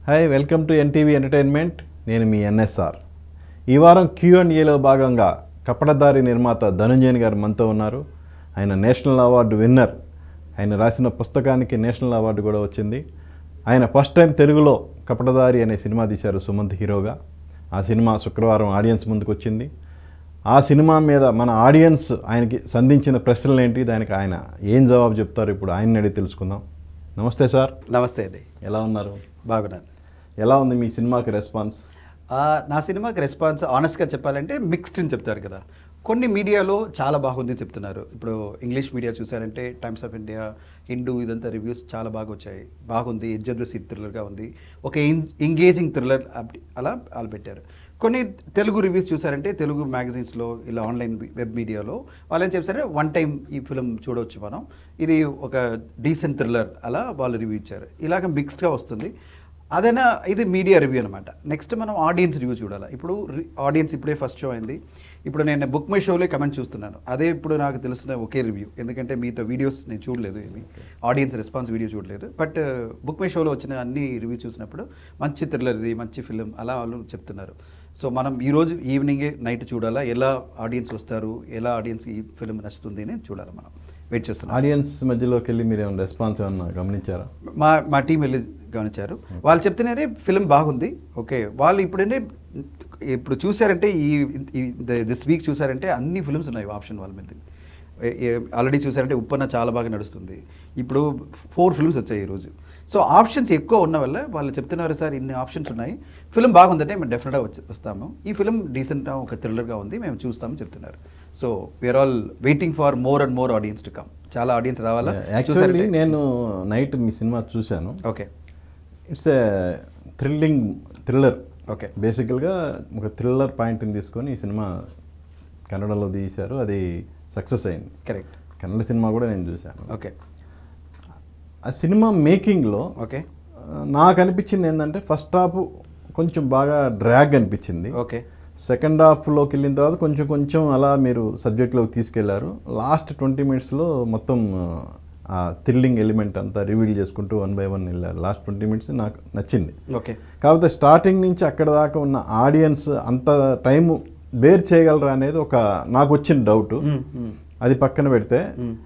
Hi welcome to NTV entertainment నేను మీ NSR ఈ వారం క్యూ అండ్ ఏలో భాగంగా కపటదారి నిర్మాత ధనుంజయన్ గారు మనతో ఉన్నారు ఆయన నేషనల్ అవార్డు విన్నర్ ఆయన రాసిన పుస్తకానికి నేషనల్ అవార్డు కూడా వచ్చింది ఆయన ఫస్ట్ టైం తెలుగులో కపటదారి అనే సినిమా తీశారు సుమంత్ హీరోగా ఆ సినిమా శుక్రవారం ఆడియన్స్ ముందుకు వచ్చింది ఆ సినిమా మీద మన ఆడియన్స్ ఆయనకి సంధించిన ప్రశ్నలు ఏంటి దానికి ఆయన ఏం జవాబు చెప్తారు ఇప్పుడు ఆయన అడిగి తెలుసుకుందాం నమస్తే సార్ నమస్తే అండి ఎలా ఉన్నారు బాగున్నాను ఎలా ఉంది మీ సినిమాకి రెస్పాన్స్ ఆ, నా సినిమాకి రెస్పాన్స్ ఆనెస్ట్గా చెప్పాలంటే మిక్స్డ్ అని చెప్తారు కదా కొన్ని మీడియాలో చాలా బాగుంది అని చెప్తున్నారు ఇప్పుడు ఇంగ్లీష్ మీడియా చూసారంటే టైమ్స్ ఆఫ్ ఇండియా హిందూ ఇదంతా రివ్యూస్ చాలా బాగా వచ్చాయి బాగుంది ఎజ్జద్ సీట్ థ్రిల్లర్గా ఉంది ఒక ఎంగేజింగ్ థ్రిల్లర్ అలా వాళ్ళు పెట్టారు కొన్ని తెలుగు రివ్యూస్ చూసారంటే తెలుగు మ్యాగజైన్స్లో ఇలా ఆన్లైన్ వెబ్ మీడియాలో వాళ్ళు ఏం చెప్పారంటే వన్ టైం ఈ ఫిలిం చూడవచ్చు మనం ఇది ఒక డీసెంట్ థ్రిల్లర్ అలా వాళ్ళు రివ్యూ ఇచ్చారు ఇలాగ మిక్స్డ్గా వస్తుంది అదైనా ఇది మీడియా రివ్యూ అనమాట నెక్స్ట్ మనం ఆడియన్స్ రివ్యూ చూడాలి ఇప్పుడు ఆడియన్స్ ఇప్పుడే ఫస్ట్ షో అయింది ఇప్పుడు నేను బుక్ మై షోలో కమెంట్ చూస్తున్నాను అదే ఇప్పుడు నాకు తెలిసిన ఒకే రివ్యూ ఎందుకంటే మీతో వీడియోస్ నేను చూడలేదు ఏమి ఆడియన్స్ రెస్పాన్స్ వీడియో చూడలేదు బట్ బుక్ మై షోలో వచ్చిన అన్ని రివ్యూ చూసినప్పుడు మంచి థ్రిల్లర్ ఇది మంచి ఫిలిం అలా వాళ్ళు చెప్తున్నారు సో మనం ఈరోజు ఈవినింగే నైట్ చూడాలా ఎలా ఆడియన్స్ వస్తారు ఎలా ఆడియన్స్ ఈ ఫిలిం నచ్చుతుంది అని చూడాలి మనం వెయిట్ చేస్తున్నాం ఆడియన్స్ మధ్యలోకి వెళ్ళి మీరు ఏమైనా రెస్పాన్స్ ఏమన్నా గమనించారా మా మా టీం వెళ్ళి గమనించారు వాళ్ళు చెప్తున్నారే ఫిలిం బాగుంది ఓకే వాళ్ళు ఇప్పుడంటే ఇప్పుడు చూసారంటే ఈ దిస్ వీక్ చూసారంటే అన్ని ఫిల్మ్స్ ఉన్నాయి ఆప్షన్ వాళ్ళ మీద ఆల్రెడీ చూసారంటే ఉప్పన్న చాలా బాగా నడుస్తుంది ఇప్పుడు ఫోర్ ఫిల్మ్స్ వచ్చాయి ఈరోజు సో ఆప్షన్స్ ఎక్కువ ఉన్న వల్ల వాళ్ళు చెప్తున్నారు సార్ ఇన్ని ఆప్షన్స్ ఉన్నాయి ఫిల్మ్ బాగుందంటే మేము డెఫినెట్గా వచ్చి వస్తాము ఈ ఫిల్మ్ డీసెంట్గా ఒక థ్రిల్లర్గా ఉంది మేము చూస్తామని చెప్తున్నారు so we're all waiting for more and more audience to come చాలా ఆడియన్స్ రావాలా యాక్చువల్లీ చూసారంటే- నేను నైట్ మీ సినిమా చూశాను okay it's a thrilling thriller okay బేసికల్గా ఒక థ్రిల్లర్ పాయింట్ని తీసుకొని ఈ సినిమా కన్నడలో తీశారు అది సక్సెస్ అయింది కరెక్ట్ కన్నడ సినిమా కూడా నేను చూశాను ఓకే ఆ సినిమా మేకింగ్లో ఓకే నాకు అనిపించింది ఏంటంటే ఫస్ట్ హాఫ్ కొంచెం బాగా డ్రాగ్ అనిపించింది ఓకే సెకండ్ హాఫ్లోకి వెళ్ళిన తర్వాత కొంచెం కొంచెం అలా మీరు సబ్జెక్ట్లోకి తీసుకెళ్లారు లాస్ట్ ట్వంటీ మినిట్స్లో మొత్తం ఆ థ్రిల్లింగ్ ఎలిమెంట్ అంతా రివీల్ చేసుకుంటూ వన్ బై వన్ వెళ్ళారు లాస్ట్ ట్వంటీ మినిట్స్ నాకు నచ్చింది ఓకే కాకపోతే స్టార్టింగ్ నుంచి అక్కడ దాకా ఉన్న ఆడియన్స్ అంత టైము బేర్ చేయగలరా అనేది ఒక నాకు వచ్చిన డౌట్ అది పక్కన పెడితే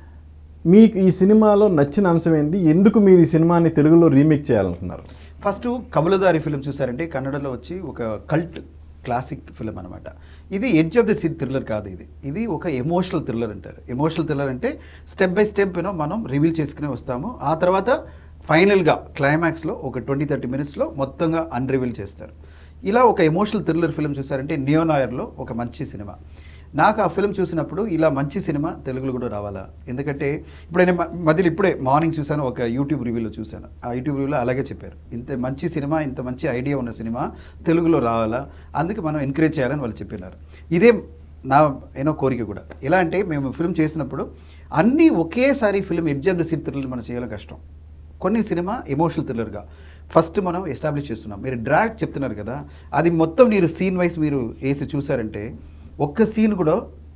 మీకు ఈ సినిమాలో నచ్చిన అంశం ఏంది ఎందుకు మీరు ఈ సినిమాని తెలుగులో రీమేక్ చేయాలనుకున్నారు ఫస్ట్ కబులదారి ఫిలిం చూసారంటే కన్నడలో వచ్చి ఒక కల్ట్ క్లాసిక్ ఫిలిం అనమాట ఇది edge of the seat thriller కాదు ఇది ఇది ఒక ఎమోషనల్ థ్రిల్లర్ అంటారు ఎమోషనల్ థ్రిల్లర్ అంటే స్టెప్ బై స్టెప్ యూనో మనం రివీల్ చేసుకుని వస్తాము ఆ తర్వాత ఫైనల్గా క్లైమాక్స్లో ఒక ట్వంటీ థర్టీ మినిట్స్లో మొత్తంగా అన్రివీల్ చేస్తారు ఇలా ఒక ఎమోషనల్ థ్రిల్లర్ ఫిలిం చూసారంటే నియోనాయర్లో ఒక మంచి సినిమా నాకు ఆ ఫిల్మ్ చూసినప్పుడు ఇలా మంచి సినిమా తెలుగులో కూడా రావాలా ఎందుకంటే ఇప్పుడు నేను మ- మధ్యలో ఇప్పుడే మార్నింగ్ చూశాను ఒక యూట్యూబ్ రివ్యూలో చూశాను ఆ యూట్యూబ్ రివ్యూలో అలాగే చెప్పారు ఇంత మంచి సినిమా ఇంత మంచి ఐడియా ఉన్న సినిమా తెలుగులో రావాలా అందుకే మనం ఎంకరేజ్ చేయాలని వాళ్ళు చెప్పినారు ఇదే నా ఏనో కోరిక కూడా ఎలా అంటే మేము ఫిల్మ్ చేసినప్పుడు అన్నీ ఒకేసారి film edge of the seat thriller మనం చేయడం కష్టం కొన్ని సినిమా ఎమోషనల్ థ్రిల్లర్గా ఫస్ట్ మనం ఎస్టాబ్లిష్ చేస్తున్నాం మీరు డ్రాగ్ చెప్తున్నారు కదా అది మొత్తం మీరు సీన్ వైస్ మీరు వేసి చూసారంటే ఒక్క సీన్ కూడా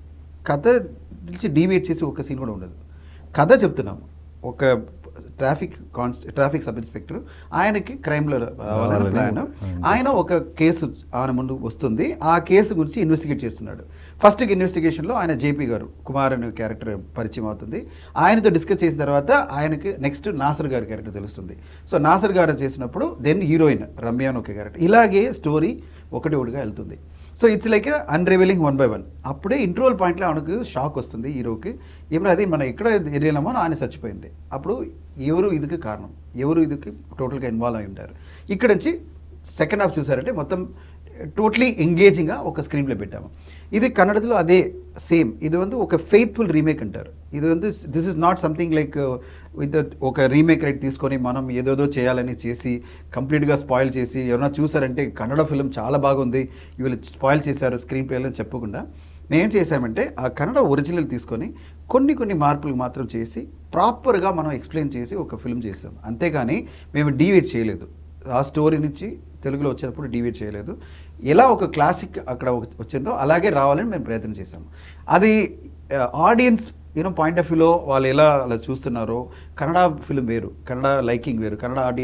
కథ నుంచి డీవియేట్ చేసి ఒక్క సీన్ కూడా ఉండదు కథ చెప్తున్నాము ఒక ట్రాఫిక్ కాన్స్ ట్రాఫిక్ సబ్ ఇన్స్పెక్టర్ ఆయనకి క్రైమ్లో రావాలని ప్లాన్ ఆయన ఒక కేసు ఆయన ముందు వస్తుంది ఆ కేసు గురించి ఇన్వెస్టిగేట్ చేస్తున్నాడు ఫస్ట్ ఇన్వెస్టిగేషన్లో ఆయన జేపీ గారు కుమార్ అనే క్యారెక్టర్ పరిచయం అవుతుంది ఆయనతో డిస్కస్ చేసిన తర్వాత ఆయనకి నెక్స్ట్ నాసర్ గారి క్యారెక్టర్ తెలుస్తుంది సో నాసర్ గారు చేసినప్పుడు దెన్ హీరోయిన్ రమ్య అని ఒక క్యారెక్టర్ ఇలాగే స్టోరీ ఒకటి ఒకటిగా వెళ్తుంది so it's like unrevealing one by one అప్పుడే ఇంట్రోల్ పాయింట్లో ఆమెకు షాక్ వస్తుంది హీరోకి ఏమన్నా అది మనం ఎక్కడ ఎరిగినామో ఆయన చచ్చిపోయింది అప్పుడు ఎవరు ఇదికి కారణం ఎవరు ఇదికి టోటల్గా ఇన్వాల్వ్ అయి ఉంటారు ఇక్కడ నుంచి సెకండ్ హాఫ్ చూసారంటే మొత్తం టోటలీ ఎంగేజింగ్గా ఒక స్క్రీన్లో పెట్టాము ఇది కన్నడలో అదే సేమ్ ఇది வந்து ఒక ఫెయిత్ఫుల్ రీమేక్ అంటారు ఇది வந்து this is not something like with ఒక రీమేక్ రైట్ తీసుకొని మనం ఏదోదో చేయాలని చేసి కంప్లీట్గా స్పాయిల్ చేసి ఎవరైనా చూసారంటే కన్నడ ఫిలిం చాలా బాగుంది వీళ్ళు స్పాయిల్ చేశారు స్క్రీన్ ప్లే అని చెప్పకుండా మేమేం చేసామంటే ఆ కన్నడ ఒరిజినల్ తీసుకొని కొన్ని కొన్ని మార్పులు మాత్రం చేసి ప్రాపర్గా మనం ఎక్స్ప్లెయిన్ చేసి ఒక ఫిల్మ్ చేసాం అంతేగాని మేము డీవేట్ చేయలేదు ఆ స్టోరీ నుంచి తెలుగులో వచ్చినప్పుడు డివైడ్ చేయలేదు ఎలా ఒక క్లాసిక్ అక్కడ ఒక- వచ్చిందో అలాగే రావాలని మేము ప్రయత్నం చేశాము అది ఆడియన్స్ యూనో పాయింట్ ఆఫ్ వ్యూలో వాళ్ళు ఎలా అలా చూస్తున్నారో కన్నడ ఫిలిం వేరు కన్నడ లైకింగ్ వేరు Kannada audience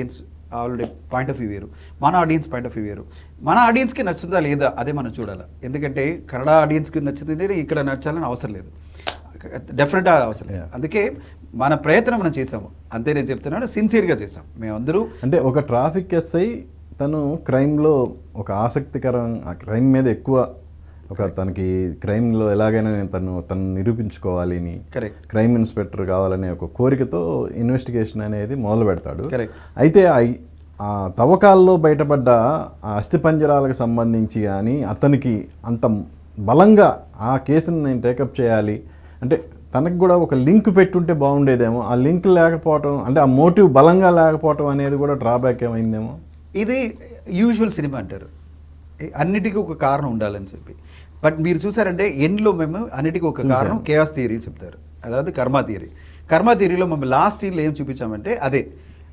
already point of view వేరు మన ఆడియన్స్ పాయింట్ ఆఫ్ వ్యూ వేరు మన ఆడియన్స్కి నచ్చుతుందా లేదా అదే మనం చూడాలి ఎందుకంటే కన్నడ ఆడియన్స్కి నచ్చుతుంది ఇక్కడ నచ్చాలని అవసరం లేదు డెఫినెట్గా అవసరం లేదు Yeah. అందుకే మన ప్రయత్నం మనం చేసాము అంతే నేను చెప్తున్నాను సిన్సియర్గా చేసాం మేమందరూ అంటే ఒక ట్రాఫిక్ ఎస్ఐ తను క్రైమ్లో ఒక ఆసక్తికరం ఆ క్రైమ్ మీద ఎక్కువ ఒక తనకి క్రైమ్లో ఎలాగైనా నేను తను తను నిరూపించుకోవాలి అని Correct. క్రైమ్ ఇన్స్పెక్టర్ కావాలనే ఒక కోరికతో ఇన్వెస్టిగేషన్ అనేది మొదలు పెడతాడు Correct. అయితే ఆ- ఆ తవ్వకాల్లో బయటపడ్డ ఆ అస్థిపంజరాలకు సంబంధించి కానీ అతనికి అంత బలంగా ఆ కేసుని నేను టేకప్ చేయాలి అంటే తనకు కూడా ఒక లింక్ పెట్టుంటే బాగుండేదేమో ఆ లింక్ లేకపోవటం అంటే ఆ మోటివ్ బలంగా లేకపోవటం అనేది కూడా డ్రాబ్యాక్ ఏమైందేమో ఇది యూజువల్ సినిమా అంటారు ఏ- అన్నిటికీ ఒక కారణం ఉండాలని చెప్పి బట్ మీరు చూసారంటే ఎండ్లో మేము అన్నిటికీ ఒక కారణం కేఆస్ థియరీ చెప్తారు అதாவது కర్మ థియరీ కర్మ థియరీలో మేము లాస్ట్ సీన్లో ఏం చూపించామంటే అదే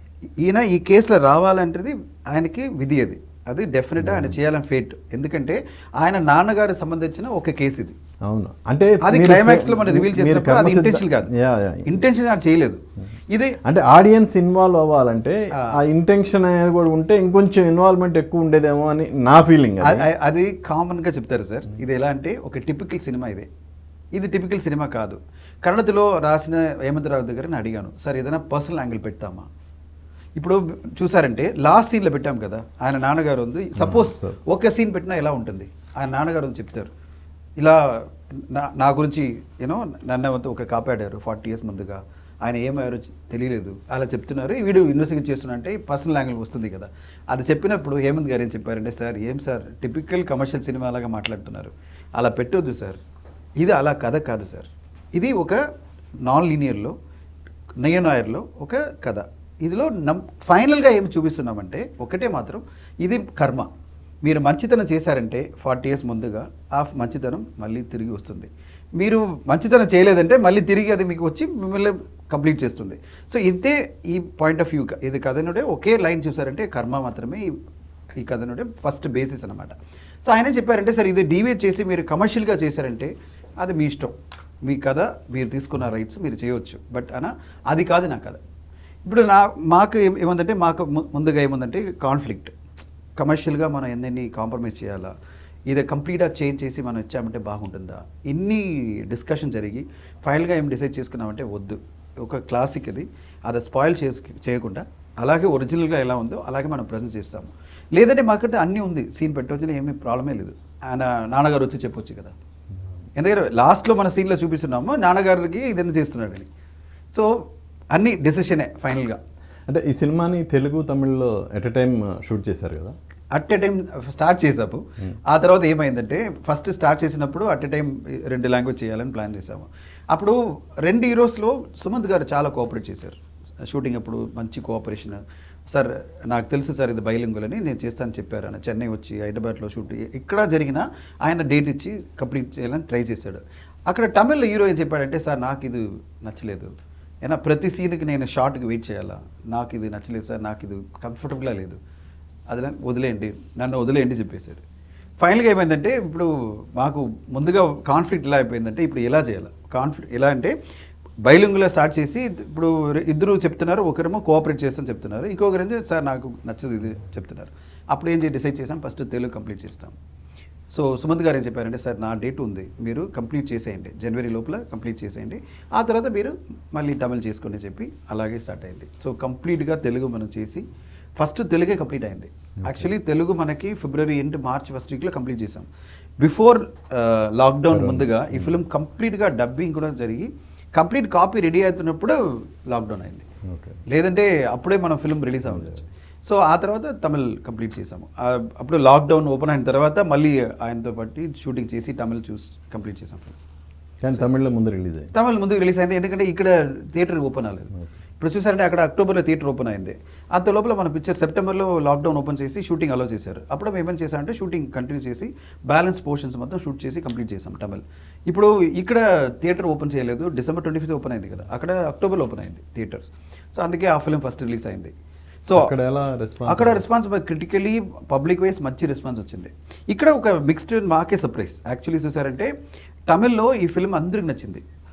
ఈయన ఈ కేసులో రావాలంటేది ఆయనకి విధి అది అది డెఫినెట్గా ఆయన చేయాలని ఫేట్ ఎందుకంటే ఆయన నాన్నగారికి సంబంధించిన ఒక కేసు ఇది అవును అంటే అది మీరు- క్లైమాక్స్ లో మనం రివీల్ మీరు చేసినప్పుడు అది కర్మసిద్ధ- ఇంటెన్షన్ కాదు యా, యా. ఇంటెన్షన్ ఆయన చేయలేదు ఇది అంటే ఆడియన్స్ ఇన్వాల్వ్ అవ్వాలంటే ఆ ఇంటెన్షన్ అనేది కూడా ఉంటే ఇంకొంచెం ఇన్వాల్వ్మెంట్ ఎక్కువ ఉండేదేమో అని నా ఫీలింగ్ అ- అ- అది కామన్ గా చెప్తారు సార్ ఇది ఎలా అంటే ఒక టిపికల్ సినిమా ఇది ఇది టిపికల్ సినిమా కాదు కన్నడలో రాసిన హేమంత్ రావు దగ్గర నేను అడిగాను సార్ ఏదైనా పర్సనల్ యాంగిల్ పెడతామా ఇప్పుడు చూసారంటే లాస్ట్ సీన్లో పెట్టాం కదా ఆయన నాన్నగారు ఉంది సపోజ్ sir. ఒక సీన్ పెట్టినా ఎలా ఉంటుంది ఆయన నాన్నగారు ఉంది చెప్తారు ఇలా నా నా గురించి యూనో నన్ను వంతు ఒక కాపాడారు ఫార్టీ ఇయర్స్ ముందుగా ఆయన ఏమయ్యారో చె- తెలియలేదు అలా చెప్తున్నారు వీడు ఇన్వెస్టిగేట్ చేస్తున్నా అంటే పర్సనల్ యాంగిల్ వస్తుంది కదా అది చెప్పినప్పుడు హేమంత్ గారు ఏం చెప్పారంటే సార్ ఏం సార్ టిపికల్ కమర్షియల్ సినిమా లాగా మాట్లాడుతున్నారు అలా పెట్టొద్దు సార్ ఇది అలా కథ కాదు సార్ ఇది ఒక నాన్ లీనియర్లో నయనాయర్లో ఒక కథ ఇదిలో నమ్ ఫైనల్గా ఏమి చూపిస్తున్నామంటే ఒకటే మాత్రం ఇది కర్మ మీరు మంచితనం చేశారంటే ఫార్టీ ఇయర్స్ ముందుగా ఆ మంచితనం మళ్ళీ తిరిగి వస్తుంది మీరు మంచితనం చేయలేదంటే మళ్ళీ తిరిగి అది మీకు వచ్చి మిమ్మల్ని కంప్లీట్ చేస్తుంది సో ఇదే ఈ పాయింట్ ఆఫ్ వ్యూ ఇది కథనుడే ఒకే లైన్ చూసారంటే కర్మ మాత్రమే ఈ- ఈ కథనుడే ఫస్ట్ బేసిస్ అనమాట సో ఆయన చెప్పారంటే సార్ ఇది డీవేట్ చేసి మీరు కమర్షియల్గా చేశారంటే అది మీ ఇష్టం మీ కథ మీరు తీసుకున్న రైట్స్ మీరు చేయవచ్చు బట్ అన అది కాదు నా కథ ఇప్పుడు నా మాకు ఏం- ఏముందంటే మాకు ము- ముందుగా ఏముందంటే కాన్ఫ్లిక్ట్ కమర్షియల్గా మనం ఎన్నెన్ని కాంప్రమైజ్ చేయాలా ఇది కంప్లీట్గా చేంజ్ చేసి మనం ఇచ్చామంటే బాగుంటుందా ఇన్ని డిస్కషన్ జరిగి ఫైనల్గా ఏం డిసైడ్ చేసుకున్నామంటే వద్దు ఒక క్లాసిక్ ఇది అది స్పాయిల్ చేసు చేయకుండా అలాగే ఒరిజినల్గా ఎలా ఉందో అలాగే మనం ప్రజెంట్ చేస్తాము లేదంటే మాకంటే అన్నీ ఉంది సీన్ పెట్టవచ్చు ఏమీ ప్రాబ్లమే లేదు ఆయన నాన్నగారు వచ్చి చెప్పొచ్చు కదా ఎందుకంటే లాస్ట్లో మన సీన్లో చూపిస్తున్నాము నాన్నగారికి ఇదన్నీ చేస్తున్నాడని సో అన్ని డెసిషనే ఫైనల్గా అంటే ఈ సినిమాని తెలుగు తమిళ్లో ఎట్ ఎ టైం షూట్ చేశారు కదా అట్ ఎ టైం స్టార్ట్ చేసాము ఆ తర్వాత ఏమైందంటే ఫస్ట్ స్టార్ట్ చేసినప్పుడు అట్ ఎ టైం రెండు లాంగ్వేజ్ చేయాలని ప్లాన్ చేసాము అప్పుడు రెండు హీరోస్లో సుమంత్ గారు చాలా కోఆపరేట్ చేశారు షూటింగ్ అప్పుడు మంచి కోఆపరేషన్ సార్ నాకు తెలుసు సార్ ఇది బైలింగుల్ అని నేను చేస్తాను చెప్పారు ఆయన చెన్నై వచ్చి హైదరాబాద్లో షూట్ ఇక్కడ జరిగిన ఆయన డేట్ ఇచ్చి కంప్లీట్ చేయాలని ట్రై చేశాడు అక్కడ తమిళ్ హీరో ఏం చెప్పాడంటే సార్ నాకు ఇది నచ్చలేదు ఏనా ప్రతి సీన్కి నేను షార్ట్కి వెయిట్ చేయాలా నాకు ఇది నచ్చలేదు సార్ నాకు ఇది కంఫర్టబుల్గా లేదు అది నన్ను వదిలేయండి నన్ను వదిలేయండి చెప్పేశాడు ఫైనల్గా ఏమైందంటే ఇప్పుడు మాకు ముందుగా కాన్ఫ్లిక్ట్ ఎలా అయిపోయిందంటే ఇప్పుడు ఎలా చేయాలి కాన్ఫ్లిక్ట్ ఎలా అంటే బైలింగులో స్టార్ట్ చేసి ఇప్పుడు ఇద్దరు చెప్తున్నారు ఒకరేమో కోఆపరేట్ చేస్తాను చెప్తున్నారు ఇంకొకరేమో సార్ నాకు నచ్చదు ఇది చెప్తున్నారు అప్పుడు ఏం చేసి డిసైడ్ చేసాం ఫస్ట్ తెలుగు కంప్లీట్ చేస్తాం సో సుమంత్ గారు ఏం చెప్పారంటే సార్ నా డేట్ ఉంది మీరు కంప్లీట్ చేసేయండి జనవరి లోపల కంప్లీట్ చేసేయండి ఆ తర్వాత మీరు మళ్ళీ తమిళ్ చేసుకోండి చెప్పి అలాగే స్టార్ట్ అయింది సో కంప్లీట్గా తెలుగు మనం చేసి ఫస్ట్ తెలుగే కంప్లీట్ అయింది యాక్చువల్లీ తెలుగు మనకి ఫిబ్రవరి ఎండ్ మార్చ్ ఫస్ట్ వీక్లో కంప్లీట్ చేసాం బిఫోర్ లాక్డౌన్ ముందుగా ఈ ఫిల్మ్ కంప్లీట్గా డబ్బింగ్ కూడా జరిగి కంప్లీట్ కాపీ రెడీ అవుతున్నప్పుడు లాక్డౌన్ అయింది ఓకే లేదంటే అప్పుడే మనం ఫిల్మ్ రిలీజ్ అవ్వచ్చు సో ఆ తర్వాత తమిళ్ కంప్లీట్ చేసాము ఆ, అప్పుడు లాక్డౌన్ ఓపెన్ అయిన తర్వాత మళ్ళీ ఆయనతో పాటు షూటింగ్ చేసి తమిళ్ చూసి కంప్లీట్ చేసాం ఫిల్మ్ కానీ తమిళ్లో ముందు రిలీజ్ అయ్యింది తమిళ్ ముందుకు రిలీజ్ అయింది ఎందుకంటే ఇక్కడ థియేటర్ ఓపెన్ అవ్వలేదు ఇప్పుడు చూసారంటే అక్కడ అక్టోబర్లో థియేటర్ ఓపెన్ అయింది అంత లోపల మన పిక్చర్ సెప్టెంబర్లో లాక్డౌన్ ఓపెన్ చేసి షూటింగ్ అలో చేశారు అప్పుడు మేము ఏం చేసామంటే షూటింగ్ కంటిన్యూ చేసి బ్యాలెన్స్ పోర్షన్స్ మొత్తం షూట్ చేసి కంప్లీట్ చేసాం తమిళ్ ఇప్పుడు ఇక్కడ థియేటర్ ఓపెన్ చేయలేదు డిసెంబర్ ట్వంటీ ఫిఫ్త్ ఓపెన్ అయింది కదా అక్కడ అక్టోబర్లో ఓపెన్ అయింది థియేటర్స్ సో అందుకే ఆ ఫిల్మ్ ఫస్ట్ రిలీజ్ అయింది సో అక్కడ ఎలా రెస్పాన్స్ అక్కడ రెస్పాన్స్ క్రిటికలీ పబ్లిక్ వైజ్ మంచి రెస్పాన్స్ వచ్చింది ఇక్కడ ఒక మిక్స్డ్ మాకే సర్ప్రైజ్ యాక్చువల్లీ చూసారంటే తమిళ్లో ఈ ఫిల్మ్ అందరికి నచ్చింది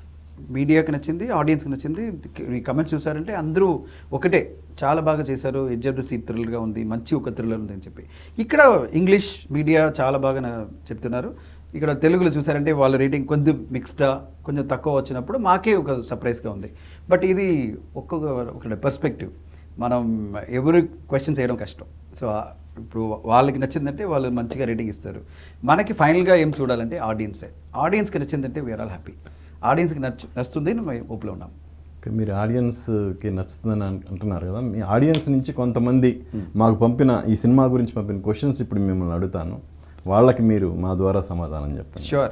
మీడియాకి నచ్చింది ఆడియన్స్కి నచ్చింది ఈ కమెంట్స్ చూసారంటే అందరూ ఒకటే చాలా బాగా చేశారు ఎడ్జ్ ఆఫ్ ద సీట్ థ్రిల్లర్గా ఉంది మంచి ఒక థ్రిల్లర్ ఉంది అని చెప్పి ఇక్కడ ఇంగ్లీష్ మీడియా చాలా బాగా నా- చెప్తున్నారు ఇక్కడ తెలుగులో చూసారంటే వాళ్ళ రేటింగ్ కొంచెం మిక్స్డా కొంచెం తక్కువ వచ్చినప్పుడు మాకే ఒక సర్ప్రైజ్గా ఉంది బట్ ఇది ఒక్కొక్క ఒక పర్స్పెక్టివ్ మనం ఎవరు క్వశ్చన్స్ చేయడం కష్టం సో ఇప్పుడు వాళ్ళకి నచ్చిందంటే వాళ్ళు మంచిగా రేటింగ్ ఇస్తారు మనకి ఫైనల్గా ఏం చూడాలంటే ఆడియన్సే ఆడియన్స్కి నచ్చిందంటే వీఆర్ ఆల్ హ్యాపీ ఆడియన్స్కి నచ్చు నచ్చుతుంది అని మేము ఒప్పులో ఉన్నాం ఓకే, మీరు ఆడియన్స్కి నచ్చుతుందని అన్- అంటున్నారు కదా మీ ఆడియన్స్ నుంచి కొంతమంది మాకు పంపిన ఈ సినిమా గురించి పంపిన క్వశ్చన్స్ ఇప్పుడు మిమ్మల్ని అడుగుతాను వాళ్ళకి మీరు మా ద్వారా సమాధానం చెప్పండి షూర్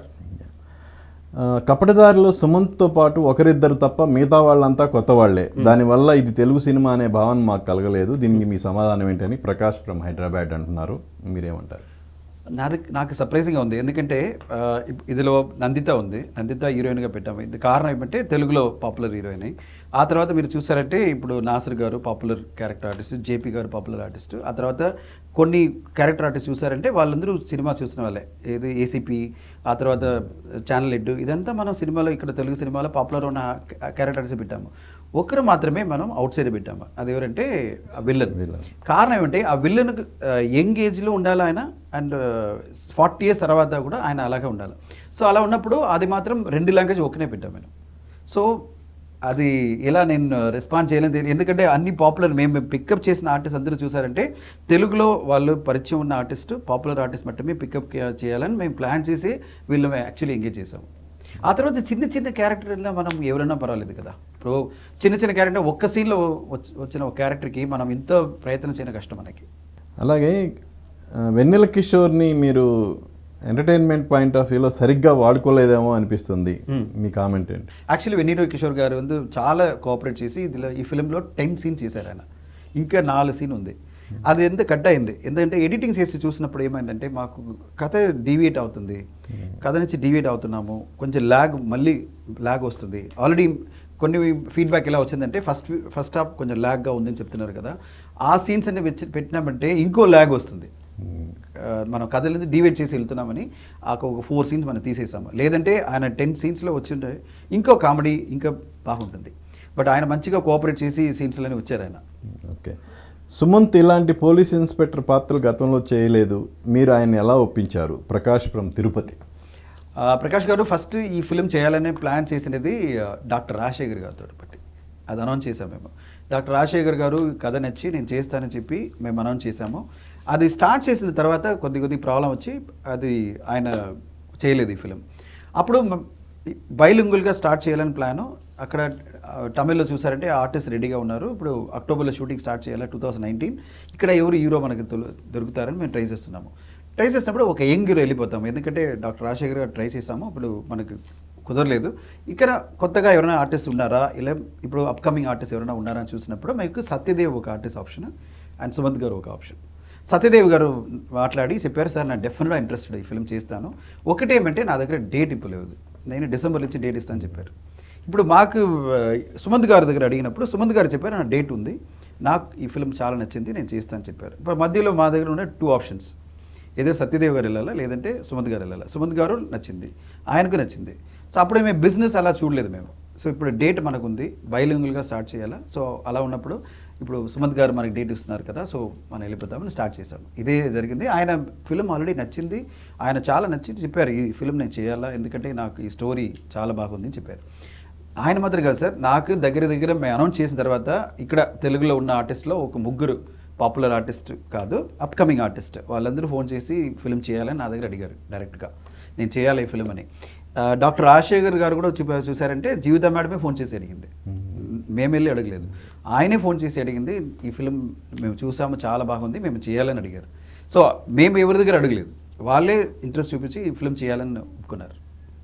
ఆ, కపటదారిలో సుమంత్తో పాటు ఒకరిద్దరు తప్ప మిగతా వాళ్ళంతా కొత్త వాళ్లే దానివల్ల ఇది తెలుగు సినిమా అనే భావన మాకు కలగలేదు దీనికి మీ సమాధానం ఏంటని ప్రకాష్ ఫ్రమ్ హైదరాబాద్ అంటున్నారు మీరేమంటారు నాది నాకు సర్ప్రైజింగ్గా ఉంది ఎందుకంటే ఆ, ఇప్- ఇందులో నందిత ఉంది నందిత హీరోయిన్గా పెట్టాము ఇది కారణం ఏమంటే తెలుగులో పాపులర్ హీరోయిన్ ఆ తర్వాత మీరు చూసారంటే ఇప్పుడు నాసర్ గారు పాపులర్ క్యారెక్టర్ ఆర్టిస్ట్ జేపీ గారు పాపులర్ ఆర్టిస్ట్ ఆ తర్వాత కొన్ని క్యారెక్టర్ ఆర్టిస్ట్ చూసారంటే వాళ్ళందరూ సినిమా చూసిన వాళ్ళే ఏది ఏసీపీ ఆ తర్వాత ఛానల్ హెడ్ ఇదంతా మనం సినిమాలో ఇక్కడ తెలుగు సినిమాలో పాపులర్ ఉన్న క్యారెక్టర్ ఆర్టిస్ట్ పెట్టాము ఒకరు మాత్రమే మనం అవుట్ సైడ్ పెట్టాము అది ఎవరంటే విల్లన్ Villain. కారణం ఏమంటే ఆ విల్లన్ యంగ్ ఏజ్లో ఉండాలి ఆయన అండ్ ఫార్టీ ఇయర్స్ తర్వాత కూడా ఆయన అలాగే ఉండాలి సో అలా ఉన్నప్పుడు అది మాత్రం రెండు లాంగ్వేజ్ ఒకనే పెట్టాం మేము సో అది ఎలా నేను రెస్పాన్స్ చేయలేదు తెలియదు. ఎందుకంటే అన్ని పాపులర్ మేము పికప్ చేసిన ఆర్టిస్ట్ అందరూ చూసారంటే తెలుగులో వాళ్ళు పరిచయం ఉన్న ఆర్టిస్ట్ పాపులర్ ఆర్టిస్ట్ మాత్రమే పికప్ చేయాలని మేము ప్లాన్ చేసి వీళ్ళు యాక్చువల్లీ ఎంగేజ్ చేసాము ఆ తర్వాత చిన్న చిన్న క్యారెక్టర్లో మనం ఎవరైనా పర్వాలేదు కదా ఇప్పుడు చిన్న చిన్న క్యారెక్టర్ ఒక్క సీన్లో వచ్చి- వచ్చిన ఒక క్యారెక్టర్కి మనం ఇంత ప్రయత్నం చేయడం కష్టం మనకి అలాగే ఆ, వెన్నెల కిషోర్ని మీరు ఎంటర్టైన్మెంట్ పాయింట్ ఆఫ్ వ్యూలో సరిగ్గా వాడుకోలేదేమో అనిపిస్తుంది మీ కామెంట్ ఏంటి యాక్చువల్లీ వెన్నీరో కిషోర్ గారు వందు చాలా కోఆపరేట్ చేసి ఇందులో ఈ ఫిలింలో టెన్ సీన్ చేశారు ఆయన ఇంకా నాలుగు సీన్ ఉంది అది ఎంత కట్ అయింది ఎందుకంటే ఎడిటింగ్ చేసి చూసినప్పుడు ఏమైందంటే మాకు కథ డీవియేట్ అవుతుంది కథ నుంచి డీవియేట్ అవుతున్నాము కొంచెం ల్యాగ్ మళ్ళీ ల్యాగ్ వస్తుంది ఆల్రెడీ కొన్ని ఫీడ్బ్యాక్ ఎలా వచ్చిందంటే ఫస్ట్ ఫస్ట్ హాఫ్ కొంచెం ల్యాగ్గా ఉందని చెప్తున్నారు కదా ఆ సీన్స్ అన్ని వెచ్చి- పెట్టినామంటే ఇంకో ల్యాగ్ వస్తుంది ఆ, మనం కథలు డివైడ్ చేసి వెళ్తున్నామని ఆ ఒక ఫోర్ సీన్స్ మనం తీసేసాము లేదంటే ఆయన టెన్ సీన్స్లో వచ్చింటే ఇంకో కామెడీ ఇంకా బాగుంటుంది బట్ ఆయన మంచిగా కోఆపరేట్ చేసి సీన్స్లోనే వచ్చారు ఆయన ఓకే సుమంత్ ఇలాంటి పోలీస్ ఇన్స్పెక్టర్ పాత్రలు గతంలో చేయలేదు మీరు ఆయన ఎలా ఒప్పించారు ప్రకాష్ ఫ్రమ్ తిరుపతి ఆ, ప్రకాష్ గారు ఫస్ట్ ఈ ఫిలిం చేయాలనే ప్లాన్ చేసినది ఆ, డాక్టర్ రాజశేఖర్ గారితో బట్టి అది అనౌన్స్ చేసాం మేము డాక్టర్ రాజశేఖర్ గారు ఈ కథ నచ్చి నేను చేస్తానని చెప్పి మేము అనౌన్స్ చేసాము అది స్టార్ట్ చేసిన తర్వాత కొద్ది కొద్ది ప్రాబ్లం వచ్చి అది ఆయన చేయలేదు ఈ ఫిలిం అప్పుడు బైలింగుల్గా స్టార్ట్ చేయాలని ప్లాను అక్కడ ఆ, తమిళ్లో చూసారంటే ఆర్టిస్ట్ రెడీగా ఉన్నారు ఇప్పుడు అక్టోబర్లో షూటింగ్ స్టార్ట్ చేయాలి టూ థౌసండ్ నైన్టీన్ ఇక్కడ ఎవరు హీరో మనకి దొరు- దొరుకుతారని మేము ట్రై చేస్తున్నాము ట్రై చేసినప్పుడు ఒక యంగ్ హీరో వెళ్ళిపోతాము ఎందుకంటే డాక్టర్ రాజశేఖర్ గారు ట్రై చేసాము ఇప్పుడు మనకు కుదరలేదు ఇక్కడ కొత్తగా ఎవరైనా ఆర్టిస్ట్ ఉన్నారా ఇలా ఇప్పుడు అప్కమింగ్ ఆర్టిస్ట్ ఎవరైనా ఉన్నారా అని చూసినప్పుడు మీకు సత్యదేవ్ ఒక ఆర్టిస్ట్ ఆప్షన్ అండ్ సుమంత్ గారు ఒక ఆప్షన్ సత్యదేవ్ గారు మాట్లాడి చెప్పారు సార్ నా డెఫినెట్గా ఇంట్రెస్టెడ్ ఈ ఫిల్మ్ చేస్తాను ఒకటేమంటే నా దగ్గర డేట్ ఇప్పలేదు నేను డిసెంబర్ నుంచి డేట్ ఇస్తాను చెప్పారు ఇప్పుడు మాకు ఆ, సుమంత్ గారి దగ్గర అడిగినప్పుడు సుమంత్ గారు చెప్పారు నా డేట్ ఉంది నాకు ఈ ఫిల్మ్ చాలా నచ్చింది నేను చేస్తాను చెప్పారు ఇప్పుడు మధ్యలో మా దగ్గర ఉన్న టూ ఆప్షన్స్ ఏదో సత్యదేవ్ గారు వెళ్ళాలా లేదంటే సుమంత్ గారు వెళ్ళాలా సుమంత్ గారు నచ్చింది ఆయనకు నచ్చింది సో అప్పుడే మేము బిజినెస్ అలా చూడలేదు మేము సో ఇప్పుడు డేట్ మనకు ఉంది బయలింగుల్గా స్టార్ట్ చేయాలా సో అలా ఉన్నప్పుడు ఇప్పుడు సుమంత్ గారు మనకి డేట్ ఇస్తున్నారు కదా సో మనం వెళ్ళిపోతామని స్టార్ట్ చేశాము ఇదే జరిగింది ఆయన ఫిలిం ఆల్రెడీ నచ్చింది ఆయన చాలా నచ్చి చెప్పారు ఈ ఫిలిం నేను చేయాలా ఎందుకంటే నాకు ఈ స్టోరీ చాలా బాగుంది అని చెప్పారు ఆయన మాత్రం కాదు సార్ నాకు దగ్గర దగ్గర మేము అనౌన్స్ చేసిన తర్వాత ఇక్కడ తెలుగులో ఉన్న ఆర్టిస్ట్లో ఒక ముగ్గురు పాపులర్ ఆర్టిస్ట్ కాదు అప్కమింగ్ ఆర్టిస్ట్ వాళ్ళందరూ ఫోన్ చేసి ఫిలిం చేయాలని నా దగ్గర అడిగారు డైరెక్ట్గా నేను చేయాలి ఈ ఫిలిం అని ఆ, డాక్టర్ రాజశేఖర్ గారు కూడా చూపా చూసారంటే జీవిత మేడమే ఫోన్ చేసి అడిగింది మేము వెళ్ళి అడగలేదు ఆయనే ఫోన్ చేసి అడిగింది ఈ ఫిలిం మేము చూసాము చాలా బాగుంది మేము చేయాలని అడిగారు సో మేము ఎవరి దగ్గర అడగలేదు వాళ్ళే ఇంట్రెస్ట్ చూపించి ఈ ఫిలిం చేయాలని ఒప్పుకున్నారు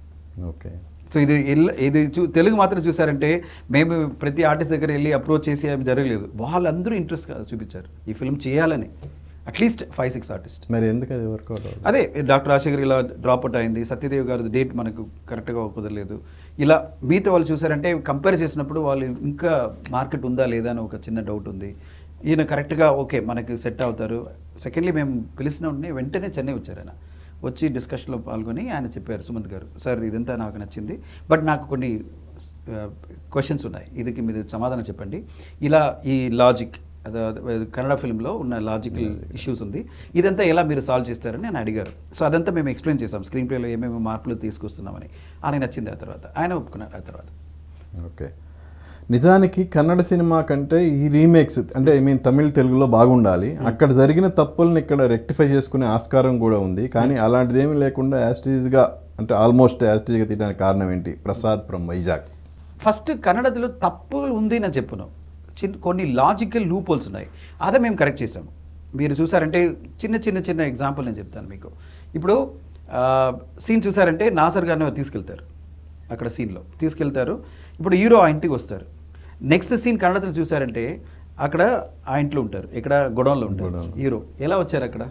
ఓకే సో ఇది ఎల్- ఇది చూ తెలుగు మాత్రం చూసారంటే మేము ప్రతి ఆర్టిస్ట్ దగ్గర వెళ్ళి అప్రోచ్ చేసి ఏమి జరగలేదు వాళ్ళందరూ ఇంట్రెస్ట్ చూపించారు ఈ ఫిల్మ్ చేయాలని అట్లీస్ట్ ఫైవ్ సిక్స్ ఆర్టిస్ట్ మరి ఎందుకు అది వర్కౌట్ అవ్వదు అదే డాక్టర్ రాజశేఖర్ ఇలా డ్రాప్ అవుట్ అయింది సత్యదేవ్ గారి డేట్ మనకు కరెక్ట్గా కుదరలేదు ఇలా మిగతా వాళ్ళు చూసారంటే కంపేర్ చేసినప్పుడు వాళ్ళు ఇంకా మార్కెట్ ఉందా లేదా అని ఒక చిన్న డౌట్ ఉంది ఈయన కరెక్ట్గా ఓకే మనకి సెట్ అవుతారు సెకండ్లీ మేము పిలిచిన వెంటనే వెంటనే చెన్నై వచ్చారు ఆయన వచ్చి డిస్కషన్లో పాల్గొని ఆయన చెప్పారు సుమంత్ గారు సార్ ఇదంతా నాకు నచ్చింది బట్ నాకు కొన్ని క్వశ్చన్స్ ఉన్నాయి ఇదికి మీరు సమాధానం చెప్పండి ఇలా ఈ లాజిక్ అదే అదే కన్నడ ఫిల్మ్లో ఉన్న లాజికల్ ఇష్యూస్ ఉంది ఇదంతా ఎలా మీరు సాల్వ్ చేస్తారని ఆయన అడిగారు సో అదంతా మేము ఎక్స్ప్లెయిన్ చేసాం స్క్రీన్ ప్లేలో ఏమేమి మార్పులు తీసుకొస్తున్నామని ఆయన నచ్చింది ఆ తర్వాత ఆయన ఒప్పుకున్నారు ఆ తర్వాత ఓకే నిజానికి కన్నడ సినిమా కంటే ఈ రీమేక్స్ అంటే ఐ మీన్ తమిళ్ తెలుగులో బాగుండాలి అక్కడ జరిగిన తప్పుల్ని ఇక్కడ రెక్టిఫై చేసుకునే ఆస్కారం కూడా ఉంది కానీ అలాంటిది ఏమీ లేకుండా యాస్టీజ్గా అంటే ఆల్మోస్ట్ యాస్టీజ్గా తీయడానికి కారణం ఏంటి ప్రసాద్ ఫ్రమ్ వైజాగ్ ఫస్ట్ కన్నడలో తప్పు ఉంది అని చెప్పును చిన్న కొన్ని లాజికల్ లూపోల్స్ ఉన్నాయి అదే మేము కరెక్ట్ చేసాము మీరు చూసారంటే చిన్న చిన్న చిన్న ఎగ్జాంపుల్ నేను చెప్తాను మీకు ఇప్పుడు సీన్ చూసారంటే నాసర్ గారిని తీసుకెళ్తారు అక్కడ సీన్లో తీసుకెళ్తారు ఇప్పుడు హీరో ఆ ఇంటికి వస్తారు నెక్స్ట్ సీన్ కన్నడలో చూసారంటే అక్కడ ఆ ఇంట్లో ఉంటారు ఇక్కడ గొడవన్లో ఉంటారు గొడవన్లో. హీరో ఎలా వచ్చారు అక్కడ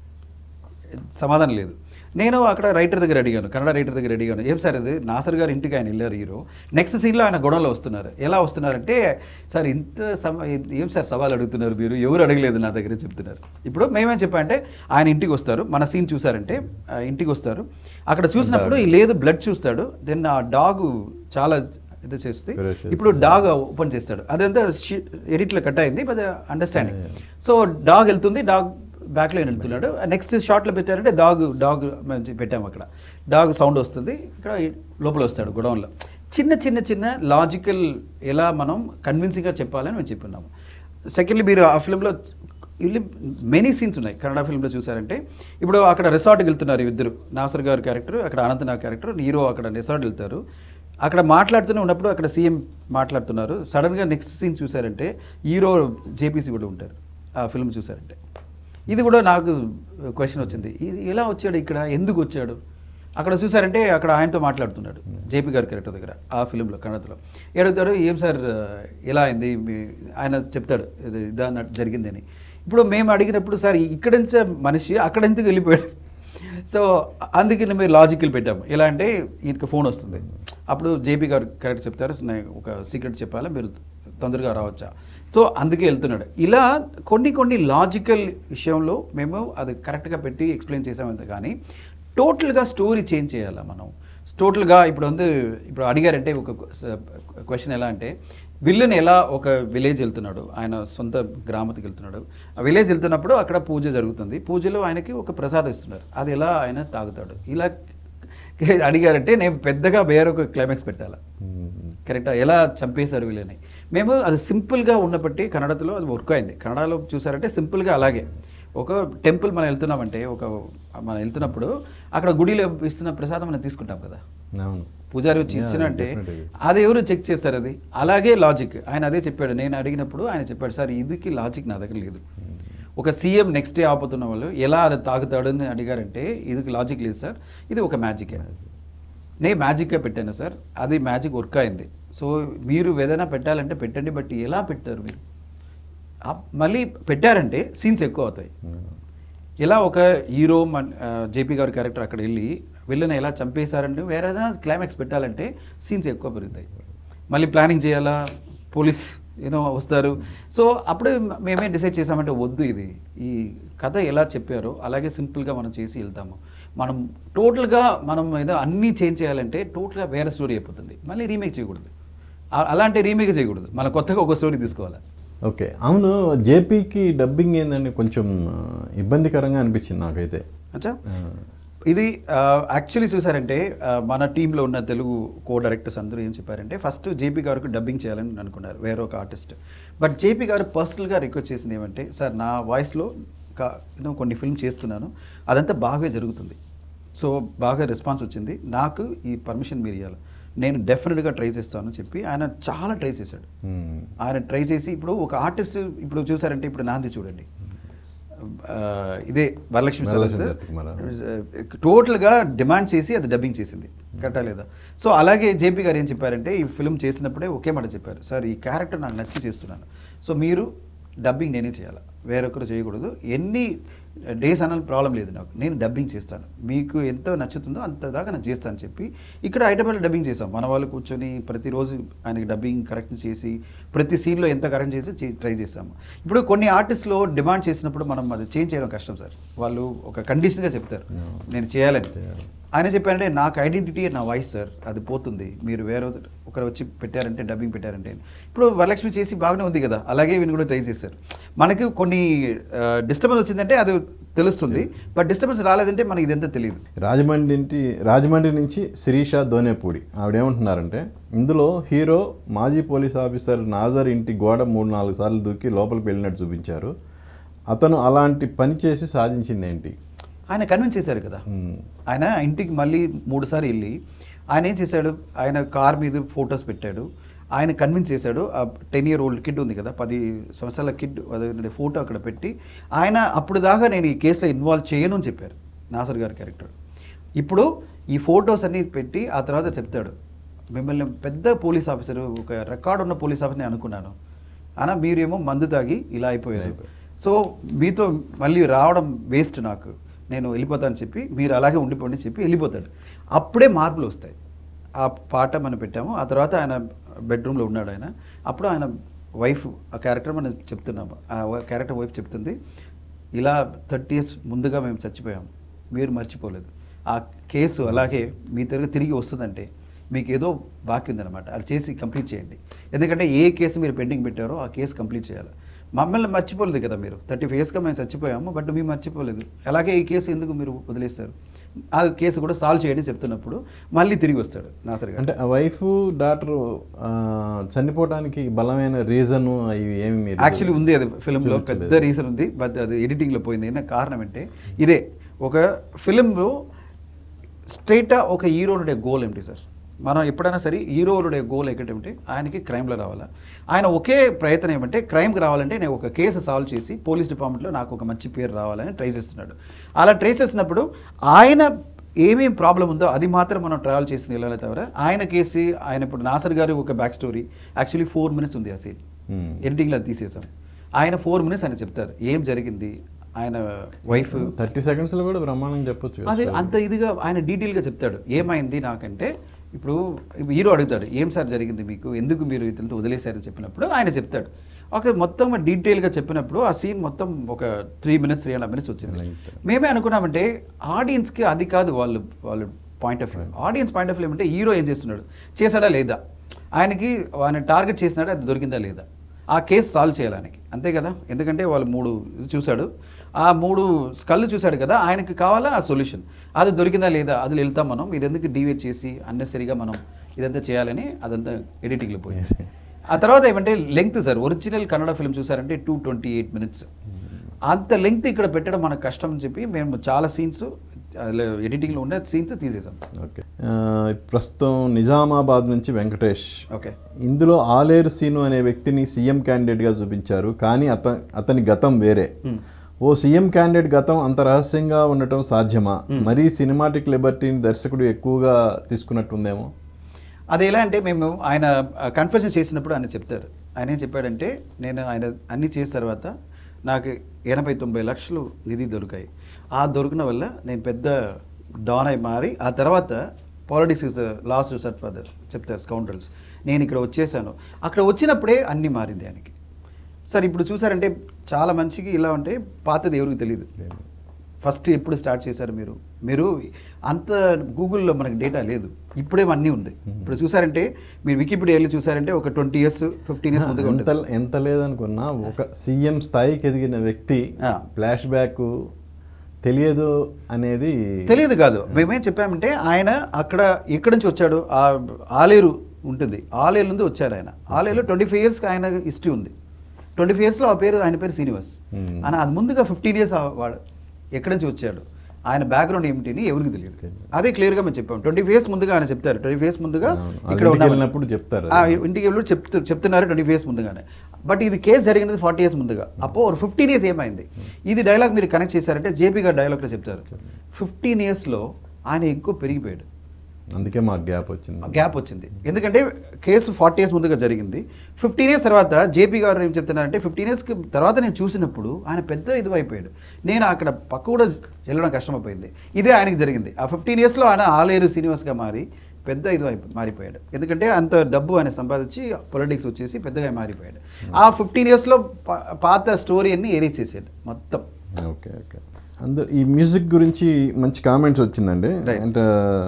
సమాధానం లేదు నేను అక్కడ రైటర్ దగ్గర అడిగాను కన్నడ రైటర్ దగ్గర అడిగాను ఏం సార్ ఇది నాసర్ గారు ఇంటికి ఆయన వెళ్ళారు హీరో నెక్స్ట్ సీన్లో ఆయన గొడవలో వస్తున్నారు ఎలా వస్తున్నారంటే సార్ ఇంత సమ ఏం సార్ సవాల్ అడుగుతున్నారు మీరు ఎవరు అడగలేదు నా దగ్గర చెప్తున్నారు ఇప్పుడు మేమేం చెప్పామంటే ఆయన ఇంటికి వస్తారు మన సీన్ చూసారంటే ఆ ఇంటికి వస్తారు అక్కడ చూసినప్పుడు ఈ లేదు బ్లడ్ చూస్తాడు దెన్ ఆ డాగ్ చాలా ఇది చేస్తుంది Ferocious. ఇప్పుడు డాగ్ ఓపెన్ చేస్తాడు అదంతా ఎడిట్లో కట్ అయింది బట్ అండర్స్టాండింగ్ సో డాగ్ వెళ్తుంది డాగ్ బ్యాక్లో వెళ్తున్నాడు నెక్స్ట్ షాట్లో పెట్టారంటే డాగ్ డాగ్ మేము పెట్టాము అక్కడ డాగ్ సౌండ్ వస్తుంది ఇక్కడ లోపల వస్తాడు గొడవన్లో చిన్న చిన్న చిన్న లాజికల్ ఎలా మనం కన్విన్సింగ్గా చెప్పాలని మేము చెప్పున్నాము సెకండ్లీ మీరు ఆ ఫిల్మ్లో ఇల్లు మెనీ సీన్స్ ఉన్నాయి కన్నడ ఫిల్మ్లో చూసారంటే ఇప్పుడు అక్కడ రిసార్ట్కి వెళ్తున్నారు ఈ ఇద్దరు నాసర్ గారి క్యారెక్టర్ అక్కడ అనంత్ నా క్యారెక్టర్ హీరో అక్కడ రిసార్ట్ వెళ్తారు అక్కడ మాట్లాడుతూనే ఉన్నప్పుడు అక్కడ సీఎం మాట్లాడుతున్నారు సడన్గా నెక్స్ట్ సీన్ చూసారంటే హీరో జేపీసీ కూడా ఉంటారు ఆ ఫిల్మ్ చూసారంటే ఇది కూడా నాకు క్వశ్చన్ వచ్చింది ఇది ఎలా వచ్చాడు ఇక్కడ ఎందుకు వచ్చాడు అక్కడ చూసారంటే అక్కడ ఆయనతో మాట్లాడుతున్నాడు జేపీ గారి క్యారెక్టర్ దగ్గర ఆ ఫిల్మ్లో కన్నడలో ఏడుగుతాడు ఏం సార్ ఎలా అయింది మీ- ఆయన చెప్తాడు ఇది ఇదా అన్నట్టు జరిగిందని ఇప్పుడు మేము అడిగినప్పుడు సార్ ఇక్కడ నుంచే మనిషి అక్కడ ఎందుకు వెళ్ళిపోయాడు సో అందుకని మేము లాజికల్ పెట్టాము ఎలా అంటే ఈయనకి ఫోన్ వస్తుంది అప్పుడు జేపీ గారు కరెక్ట్ చెప్తారు "నేను ఒక సీక్రెట్ చెప్పాలా మీరు తొందరగా రావచ్చా సో అందుకే వెళ్తున్నాడు ఇలా కొన్ని కొన్ని లాజికల్ విషయంలో మేము అది కరెక్ట్గా పెట్టి ఎక్స్ప్లెయిన్ చేసామంతే కానీ టోటల్గా స్టోరీ చేంజ్ చేయాలా మనం టోటల్గా ఇప్పుడు ఉంది ఇప్పుడు అడిగారంటే ఒక క్వశ్చన్ ఎలా అంటే విల్లన్ ఎలా ఒక విలేజ్ వెళ్తున్నాడు ఆయన సొంత గ్రామத்துకి వెళ్తున్నాడు ఆ విలేజ్ వెళ్తున్నప్పుడు అక్కడ పూజ జరుగుతుంది పూజలో ఆయనకి ఒక ప్రసాదం ఇస్తున్నారు అది ఎలా ఆయన తాగుతాడు ఇలా అడిగారంటే నేను పెద్దగా వేరొక క్లైమాక్స్ పెట్టాలా కరెక్టా ఎలా చంపేశారు వీళ్ళని మేము అది సింపుల్గా ఉన్నప్పటి కన్నడలో అది వర్క్ అయింది కన్నడలో చూసారంటే సింపుల్గా అలాగే ఒక టెంపుల్ మనం వెళ్తున్నామంటే ఒక మనం వెళ్తున్నప్పుడు అక్కడ గుడిలో ఇస్తున్న ప్రసాదం మనం తీసుకుంటాం కదా అవును పూజారి వచ్చి Yeah, ఇచ్చినంటే definitely. అది ఎవరు చెక్ చేస్తారు అది అలాగే లాజిక్ ఆయన అదే చెప్పాడు నేను అడిగినప్పుడు ఆయన చెప్పాడు సార్ ఇదికి లాజిక్ నా దగ్గర లేదు ఒక సీఎం నెక్స్ట్ డే ఆపుతున్న వాళ్ళు ఎలా అది తాగుతాడు అని అడిగారంటే ఇదికి లాజిక్ లేదు సార్ ఇది ఒక మ్యాజికే నేను మ్యాజిక్గా పెట్టాను సార్ అది మ్యాజిక్ వర్క్ అయింది సో మీరు ఏదైనా పెట్టాలంటే పెట్టండి బట్ ఎలా పెట్టారు మీరు ఆ- మళ్ళీ పెట్టారంటే సీన్స్ ఎక్కువ అవుతాయి ఎలా ఒక హీరో మన జేపీ గారి క్యారెక్టర్ అక్కడ వెళ్ళి వెళ్ళిన ఎలా చంపేశారంటే వేరే ఏదైనా క్లైమాక్స్ పెట్టాలంటే సీన్స్ ఎక్కువ పెరుగుతాయి మళ్ళీ ప్లానింగ్ చేయాలా పోలీస్ యూనో వస్తారు సో అప్పుడే మేమే డిసైడ్ చేసామంటే వద్దు ఇది ఈ కథ ఎలా చెప్పారో అలాగే సింపుల్గా మనం చేసి వెళ్తాము మనం టోటల్గా మనం ఏదో అన్నీ చేంజ్ చేయాలంటే టోటల్గా వేరే స్టోరీ అయిపోతుంది మళ్ళీ రీమేక్ చేయకూడదు ఆ- అలాంటి రీమేక్ చేయకూడదు మన కొత్తగా ఒక స్టోరీ తీసుకోవాలి ఓకే అవును జేపీకి డబ్బింగ్ ఏందండి కొంచెం ఆ, ఇబ్బందికరంగా అనిపించింది నాకైతే అచ్చా ఇది యాక్చువల్లీ చూసారంటే ఆ, మన టీంలో ఉన్న తెలుగు కో డైరెక్టర్స్ అందరూ ఏం చెప్పారంటే ఫస్ట్ జేపీ గారికి డబ్బింగ్ చేయాలని అనుకున్నారు వేరే ఒక ఆర్టిస్ట్ బట్ జేపీ గారు పర్సనల్గా రిక్వెస్ట్ చేసింది ఏమంటే సార్ నా వాయిస్లో కొన్ని ఫిల్మ్ చేస్తున్నాను అదంతా బాగా జరుగుతుంది సో బాగా రెస్పాన్స్ వచ్చింది నాకు ఈ పర్మిషన్ మీరు ఇవ్వాలి నేను డెఫినెట్గా ట్రై చేస్తాను అని చెప్పి ఆయన చాలా ట్రై చేశాడు మ్మ్. ఆయన ట్రై చేసి ఇప్పుడు ఒక ఆర్టిస్ట్ ఇప్పుడు చూసారంటే ఇప్పుడు నాంది చూడండి ఆ, ఇదే వరలక్ష్మి వరలక్ష్మి శరత్ శరత్కుమార్. టోటల్గా డిమాండ్ చేసి అది డబ్బింగ్ చేసింది కరెక్టా లేదా సో అలాగే జేపీ గారు ఏం చెప్పారంటే ఈ ఫిల్మ్ చేసినప్పుడే ఒకే మాట చెప్పారు సార్ ఈ క్యారెక్టర్ నాకు నచ్చి చేస్తున్నాను సో మీరు డబ్బింగ్ నేనే చేయాలి వేరొకరు చేయకూడదు ఎన్ని డేస్ అన్న ప్రాబ్లం లేదు నాకు నేను డబ్బింగ్ చేస్తాను మీకు ఎంత నచ్చుతుందో అంత దాకా నేను చేస్తాను చెప్పి ఇక్కడ హైదరాబాద్లో డబ్బింగ్ చేసాం మన వాళ్ళు కూర్చొని ప్రతిరోజు ఆయనకి డబ్బింగ్ కరెక్ట్ చేసి ప్రతి సీన్లో ఎంత కరెక్ట్ చేసి ట్రై చేసాము ఇప్పుడు కొన్ని ఆర్టిస్ట్లో డిమాండ్ చేసినప్పుడు మనం అది చేంజ్ చేయడం కష్టం సార్ వాళ్ళు ఒక కండిషన్గా చెప్తారు నేను చేయాలని ఆయన చెప్పారంటే నాకు ఐడెంటిటీ నా వాయిస్ సార్ అది పోతుంది మీరు వేరే ఒకరు వచ్చి పెట్టారంటే డబ్బింగ్ పెట్టారంటే ఇప్పుడు వరలక్ష్మి చేసి బాగానే ఉంది కదా అలాగే వీళ్ళు కూడా ట్రై చేశారు మనకి కొన్ని డిస్టర్బెన్స్ వచ్చిందంటే అది తెలుస్తుంది బట్ డిస్టర్బెన్స్ రాలేదంటే మనకి ఇదంతా తెలియదు రాజమండ్రి ఇంటి రాజమండ్రి నుంచి శిరీష దోనేపూడి ఆవిడేమంటున్నారంటే ఇందులో హీరో మాజీ పోలీస్ ఆఫీసర్ నాజర్ ఇంటి గోడ మూడు నాలుగు సార్లు దూకి లోపలికి వెళ్ళినట్టు చూపించారు అతను అలాంటి పని చేసి సాధించింది ఏంటి ఆయన కన్విన్స్ చేశారు కదా మ్మ్. ఆయన ఇంటికి మళ్ళీ మూడుసార్లు వెళ్ళి ఆయన ఏం చేశాడు ఆయన కార్ మీద ఫొటోస్ పెట్టాడు ఆయన కన్విన్స్ చేశాడు ఆ టెన్ ఇయర్ ఓల్డ్ కిడ్ ఉంది కదా పది సంవత్సరాల కిడ్ అదే ఫోటో అక్కడ పెట్టి ఆయన అప్పుడు దాకా నేను ఈ కేసులో ఇన్వాల్వ్ చేయను అని చెప్పారు నాసర్ గారి క్యారెక్టర్ ఇప్పుడు ఈ ఫొటోస్ అన్ని పెట్టి ఆ తర్వాత చెప్తాడు మిమ్మల్ని పెద్ద పోలీస్ ఆఫీసర్ ఒక రికార్డ్ ఉన్న పోలీస్ ఆఫీసర్ నేను అనుకున్నాను అనా మీరేమో మందు తాగి ఇలా అయిపోయారు సో మీతో మళ్ళీ రావడం వేస్ట్ నాకు నేను వెళ్ళిపోతాను చెప్పి మీరు అలాగే ఉండిపోండి చెప్పి వెళ్ళిపోతాడు అప్పుడే మార్పులు వస్తాయి ఆ పాట మనం పెట్టాము ఆ తర్వాత ఆయన బెడ్రూమ్లో ఉన్నాడు ఆయన అప్పుడు ఆయన వైఫ్ ఆ క్యారెక్టర్ మనం చెప్తున్నాము ఆ క్యారెక్టర్ వైఫ్ చెప్తుంది ఇలా థర్టీ ఇయర్స్ ముందుగా మేము చచ్చిపోయాము మీరు మర్చిపోలేదు ఆ కేసు అలాగే మీ తిరిగి తిరిగి వస్తుందంటే మీకు ఏదో బాకీ ఉందన్నమాట అది చేసి కంప్లీట్ చేయండి ఎందుకంటే ఏ కేసు మీరు పెండింగ్ పెట్టారో ఆ కేసు కంప్లీట్ చేయాలి మమ్మల్ని మర్చిపోలేదు కదా మీరు థర్టీ ఫేస్గా మేము చచ్చిపోయాము బట్ మేము మర్చిపోలేదు అలాగే ఈ కేసు ఎందుకు మీరు వదిలేస్తారు ఆ కేసు కూడా సాల్వ్ చేయండి చెప్తున్నప్పుడు మళ్ళీ తిరిగి వస్తాడు నాసర్ గారు అంటే ఆ వైఫ్ డాక్టర్ చనిపోవడానికి బలమైన రీజన్ అవి ఏమి మీరు యాక్చువల్లీ ఉంది అది ఫిలింలో పెద్ద రీజన్ ఉంది బట్ అది ఎడిటింగ్లో పోయింది అయినా కారణం అంటే ఇదే ఒక ఫిలింలో స్ట్రైటా ఒక హీరోనుడే గోల్ ఏమిటి సార్ మనం ఎప్పుడైనా సరే హీరోలుడే గోల్ ఏంటంటే ఆయనకి క్రైమ్లో రావాలా ఆయన ఒకే ప్రయత్నం ఏమంటే క్రైమ్కి రావాలంటే నేను ఒక కేసు సాల్వ్ చేసి పోలీస్ డిపార్ట్మెంట్లో నాకు ఒక మంచి పేరు రావాలని ట్రై చేస్తున్నాడు అలా ట్రై చేసినప్పుడు ఆయన ఏమేం ప్రాబ్లం ఉందో అది మాత్రం మనం ట్రావెల్ చేసి వెళ్ళాలి తవిర ఆయన కేసు ఆయన ఇప్పుడు నాసర్ గారి ఒక back story actually four minutes ఉంది ఆ సీన్ Hmm. ఎడిటింగ్లో అది తీసేసాం ఆయన ఫోర్ మినిట్స్ ఆయన చెప్తారు ఏం జరిగింది ఆయన వైఫ్ థర్టీ సెకండ్స్లో కూడా బ్రహ్మాండం చెప్పొచ్చు కదా. అదే అంత ఇదిగా ఆయన డీటెయిల్గా చెప్తాడు ఏమైంది నాకంటే ఇప్పుడు హీరో అడుగుతాడు ఏం సార్ జరిగింది మీకు ఎందుకు మీరు ఇతనితో వదిలేశారని చెప్పినప్పుడు ఆయన చెప్తాడు ఒక మొత్తం డీటెయిల్గా చెప్పినప్పుడు ఆ సీన్ మొత్తం ఒక three minutes three and minutes వచ్చింది Length. మేమే అనుకున్నామంటే ఆడియన్స్కి అది కాదు వాళ్ళు వాళ్ళు point of view audience point of view ఏమంటే హీరో ఏం చేస్తున్నాడు చేశాడా లేదా ఆయనకి ఆయన టార్గెట్ చేసినాడా అది దొరికిందా లేదా ఆ కేసు సాల్వ్ చేయాలి ఆయనకి అంతే కదా ఎందుకంటే వాళ్ళు మూడు ఇది చూశాడు ఆ మూడు స్కల్ చూశాడు కదా ఆయనకి కావాలా ఆ సొల్యూషన్ అది దొరికిందా లేదా అది వెళ్తాం మనం ఇది ఎందుకు డివేట్ చేసి అన్నెసరిగా మనం ఇదంతా చేయాలని అదంతా ఎడిటింగ్లో పోయింది ఆ తర్వాత ఏమంటే length sir original Kannada film చూసారంటే టూ ట్వంటీ ఎయిట్ మినిట్స్ అంత లెంగ్త్ ఇక్కడ పెట్టడం మనకు కష్టం అని చెప్పి మేము చాలా సీన్స్ ఎడిటింగ్లో ఉన్న సీన్స్ తీసేసాం ఓకే ఆ, ప్రస్తుతం నిజామాబాద్ నుంచి వెంకటేష్ ఓకే ఇందులో ఆలేరు సీను అనే వ్యక్తిని సీఎం క్యాండిడేట్గా చూపించారు కానీ అత అతని గతం వేరే ఓ సీఎం క్యాండిడేట్ గతం అంత రహస్యంగా ఉండటం సాధ్యమా మరీ సినిమాటిక్ లిబర్టీని దర్శకుడు ఎక్కువగా తీసుకున్నట్టుందేమో అది ఎలా అంటే మేము ఆయన కన్ఫెషన్ చేసినప్పుడు ఆయన చెప్తారు ఆయన ఏం చెప్పాడంటే నేను ఆయన అన్ని చేసిన తర్వాత నాకు ఎనభై తొంభై లక్షలు నిధి దొరికాయి ఆ దొరికిన వల్ల నేను పెద్ద డాన్ అయి మారి ఆ తర్వాత politics is last resort for చెప్తారు స్కౌండ్రల్స్ నేను ఇక్కడ వచ్చేసాను అక్కడ వచ్చినప్పుడే అన్నీ మారింది ఆయనకి సార్ ఇప్పుడు చూసారంటే చాలా మంచికి ఇలా ఉంటే పాతది ఎవరికి తెలియదు ఫస్ట్ ఎప్పుడు స్టార్ట్ చేశారు మీరు మీరు అంత గూగుల్లో మనకి డేటా లేదు ఇప్పుడేమో అన్నీ ఉంది ఇప్పుడు చూసారంటే మీరు వికీపీడియా వెళ్ళి చూసారంటే ఒక ట్వంటీ ఇయర్స్ ఫిఫ్టీన్ ఇయర్స్ ముందుగా ఎంత ఉంటుంది ఎంత లేదనుకున్నా ఒక సీఎం స్థాయికి ఎదిగిన వ్యక్తి ఆ. ఫ్లాష్ బ్యాక్ తెలియదు అనేది తెలియదు కాదు మేమేం చెప్పామంటే ఆయన అక్కడ ఎక్కడి నుంచి వచ్చాడు ఆ ఆలేరు ఉంటుంది ఆలేరు నుండి వచ్చారు ఆయన ఆలేరులో ట్వంటీ ఫైవ్ ఇయర్స్కి ఆయన హిస్టరీ ఉంది ట్వంటీ ఫైవ్ ఇయర్స్లో ఆ పేరు ఆయన పేరు శ్రీనివాస్ Hmm. ఆయన అది ముందుగా ఫిఫ్టీన్ ఇయర్స్ వాడు ఎక్కడి నుంచి వచ్చాడు ఆయన బ్యాక్గ్రౌండ్ ఏమిటి అని ఎవరికి తెలియదు అదే క్లియర్గా మేము చెప్పాం ట్వంటీ ఫేస్ ముందుగా ఆయన చెప్తారు ట్వంటీ ఫేస్ ముందుగా అవును. ఇక్కడ వాళ్ళ ఇంటికి ఉన్నామని. వెళ్ళినప్పుడు చెప్తారు ఆ, ఇంటికి వెళ్ళి చెప్తూ చెప్తున్నారు ట్వంటీ ఫేస్ ముందుగానే బట్ ఇది కేసు జరిగినది ఫార్టీ ఇయర్స్ ముందుగా అప్పో ఒక ఫిఫ్టీన్ ఇయర్స్ ఏమైంది ఇది డైలాగ్ మీరు కనెక్ట్ చేశారంటే జేపీ గారు డైలాగ్లో చెప్తారు ఫిఫ్టీన్ ఇయర్స్లో ఆయన ఎక్కువ పెరిగిపోయాడు అందుకే మాకు గ్యాప్ వచ్చింది గ్యాప్ వచ్చింది ఎందుకంటే కేసు ఫార్టీ ఇయర్స్ ముందుగా జరిగింది ఫిఫ్టీన్ ఇయర్స్ తర్వాత జేపీ గారు ఏం చెప్తున్నారంటే ఫిఫ్టీన్ ఇయర్స్కి తర్వాత నేను చూసినప్పుడు ఆయన పెద్ద ఇది అయిపోయాడు నేను అక్కడ పక్క కూడా వెళ్ళడం కష్టమైపోయింది ఇదే ఆయనకి జరిగింది ఆ ఫిఫ్టీన్ ఇయర్స్లో ఆయన ఆలేరు శ్రీనివాస్గా మారి పెద్ద ఇది అయిపో మారిపోయాడు ఎందుకంటే అంత డబ్బు ఆయన సంపాదించి పొలిటిక్స్ వచ్చేసి పెద్దగా మారిపోయాడు ఆ ఫిఫ్టీన్ ఇయర్స్లో పాత స్టోరీ అన్ని ఎరేజ్ చేసాడు మొత్తం ఓకే ఓకే అందు ఈ మ్యూజిక్ గురించి మంచి కామెంట్స్ వచ్చిందండి Right. అంటే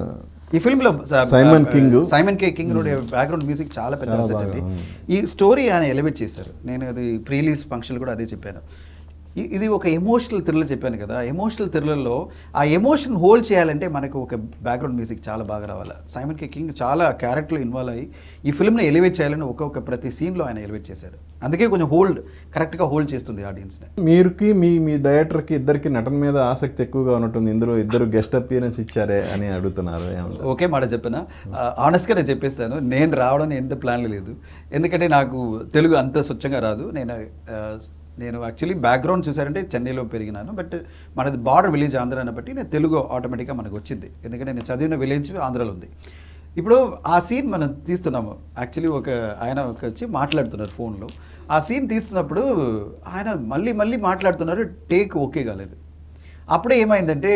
ఈ ఫిల్మ్ లో Simon King. Simon K King background music చాలా పెద్ద చాలా అసెట్ బాగా అండి ఉంది. ఈ స్టోరీ ఆయన ఎలివేట్ చేశారు నేను అది ప్రీలీజ్ ఫంక్షన్ కూడా అదే చెప్పాను ఇ- ఇది ఒక ఎమోషనల్ థ్రిల్లర్ చెప్పాను కదా ఎమోషనల్ థ్రిల్లర్లో ఆ ఎమోషన్ హోల్డ్ చేయాలంటే మనకు ఒక బ్యాక్గ్రౌండ్ మ్యూజిక్ చాలా బాగా రావాలి సైమన్ కే కింగ్ చాలా క్యారెక్టర్లో ఇన్వాల్వ్ అయ్యి ఈ ఫిల్మ్ని ఎలివేట్ చేయాలని ఒక్కొక్క ప్రతి సీన్లో ఆయన ఎలివేట్ చేశాడు అందుకే కొంచెం హోల్డ్ కరెక్ట్గా హోల్డ్ చేస్తుంది ఆడియన్స్ని మీరుకి మీ మీ డైరెక్టర్కి ఇద్దరికి నటన మీద ఆసక్తి ఎక్కువగా ఉన్నట్టుంది ఇందులో ఇద్దరు గెస్ట్ అపియరెన్స్ ఇచ్చారే అని అడుగుతున్నారు ఏమన్నా? ఓకే మాట చెప్పిన ఆనెస్ట్గా నేను చెప్పేస్తాను నేను రావడం ఎంత ప్లాన్ లేదు ఎందుకంటే నాకు తెలుగు అంత స్వచ్ఛంగా రాదు నేను ఆ, నేను యాక్చువల్లీ బ్యాక్గ్రౌండ్ చూసారంటే చెన్నైలో పెరిగినాను బట్ మనది బార్డర్ విలేజ్ ఆంధ్ర అని బట్టి నేను తెలుగు ఆటోమేటిక్గా మనకు వచ్చింది ఎందుకంటే నేను చదివిన విలేజ్ ఆంధ్రాలో ఉంది ఇప్పుడు ఆ సీన్ మనం తీస్తున్నాము యాక్చువల్లీ ఒక ఆయన ఒక వచ్చి మాట్లాడుతున్నారు ఫోన్లో ఆ సీన్ తీస్తున్నప్పుడు ఆయన మళ్ళీ మళ్ళీ మాట్లాడుతున్నారు టేక్ ఓకే కాలేదు అప్పుడే ఏమైందంటే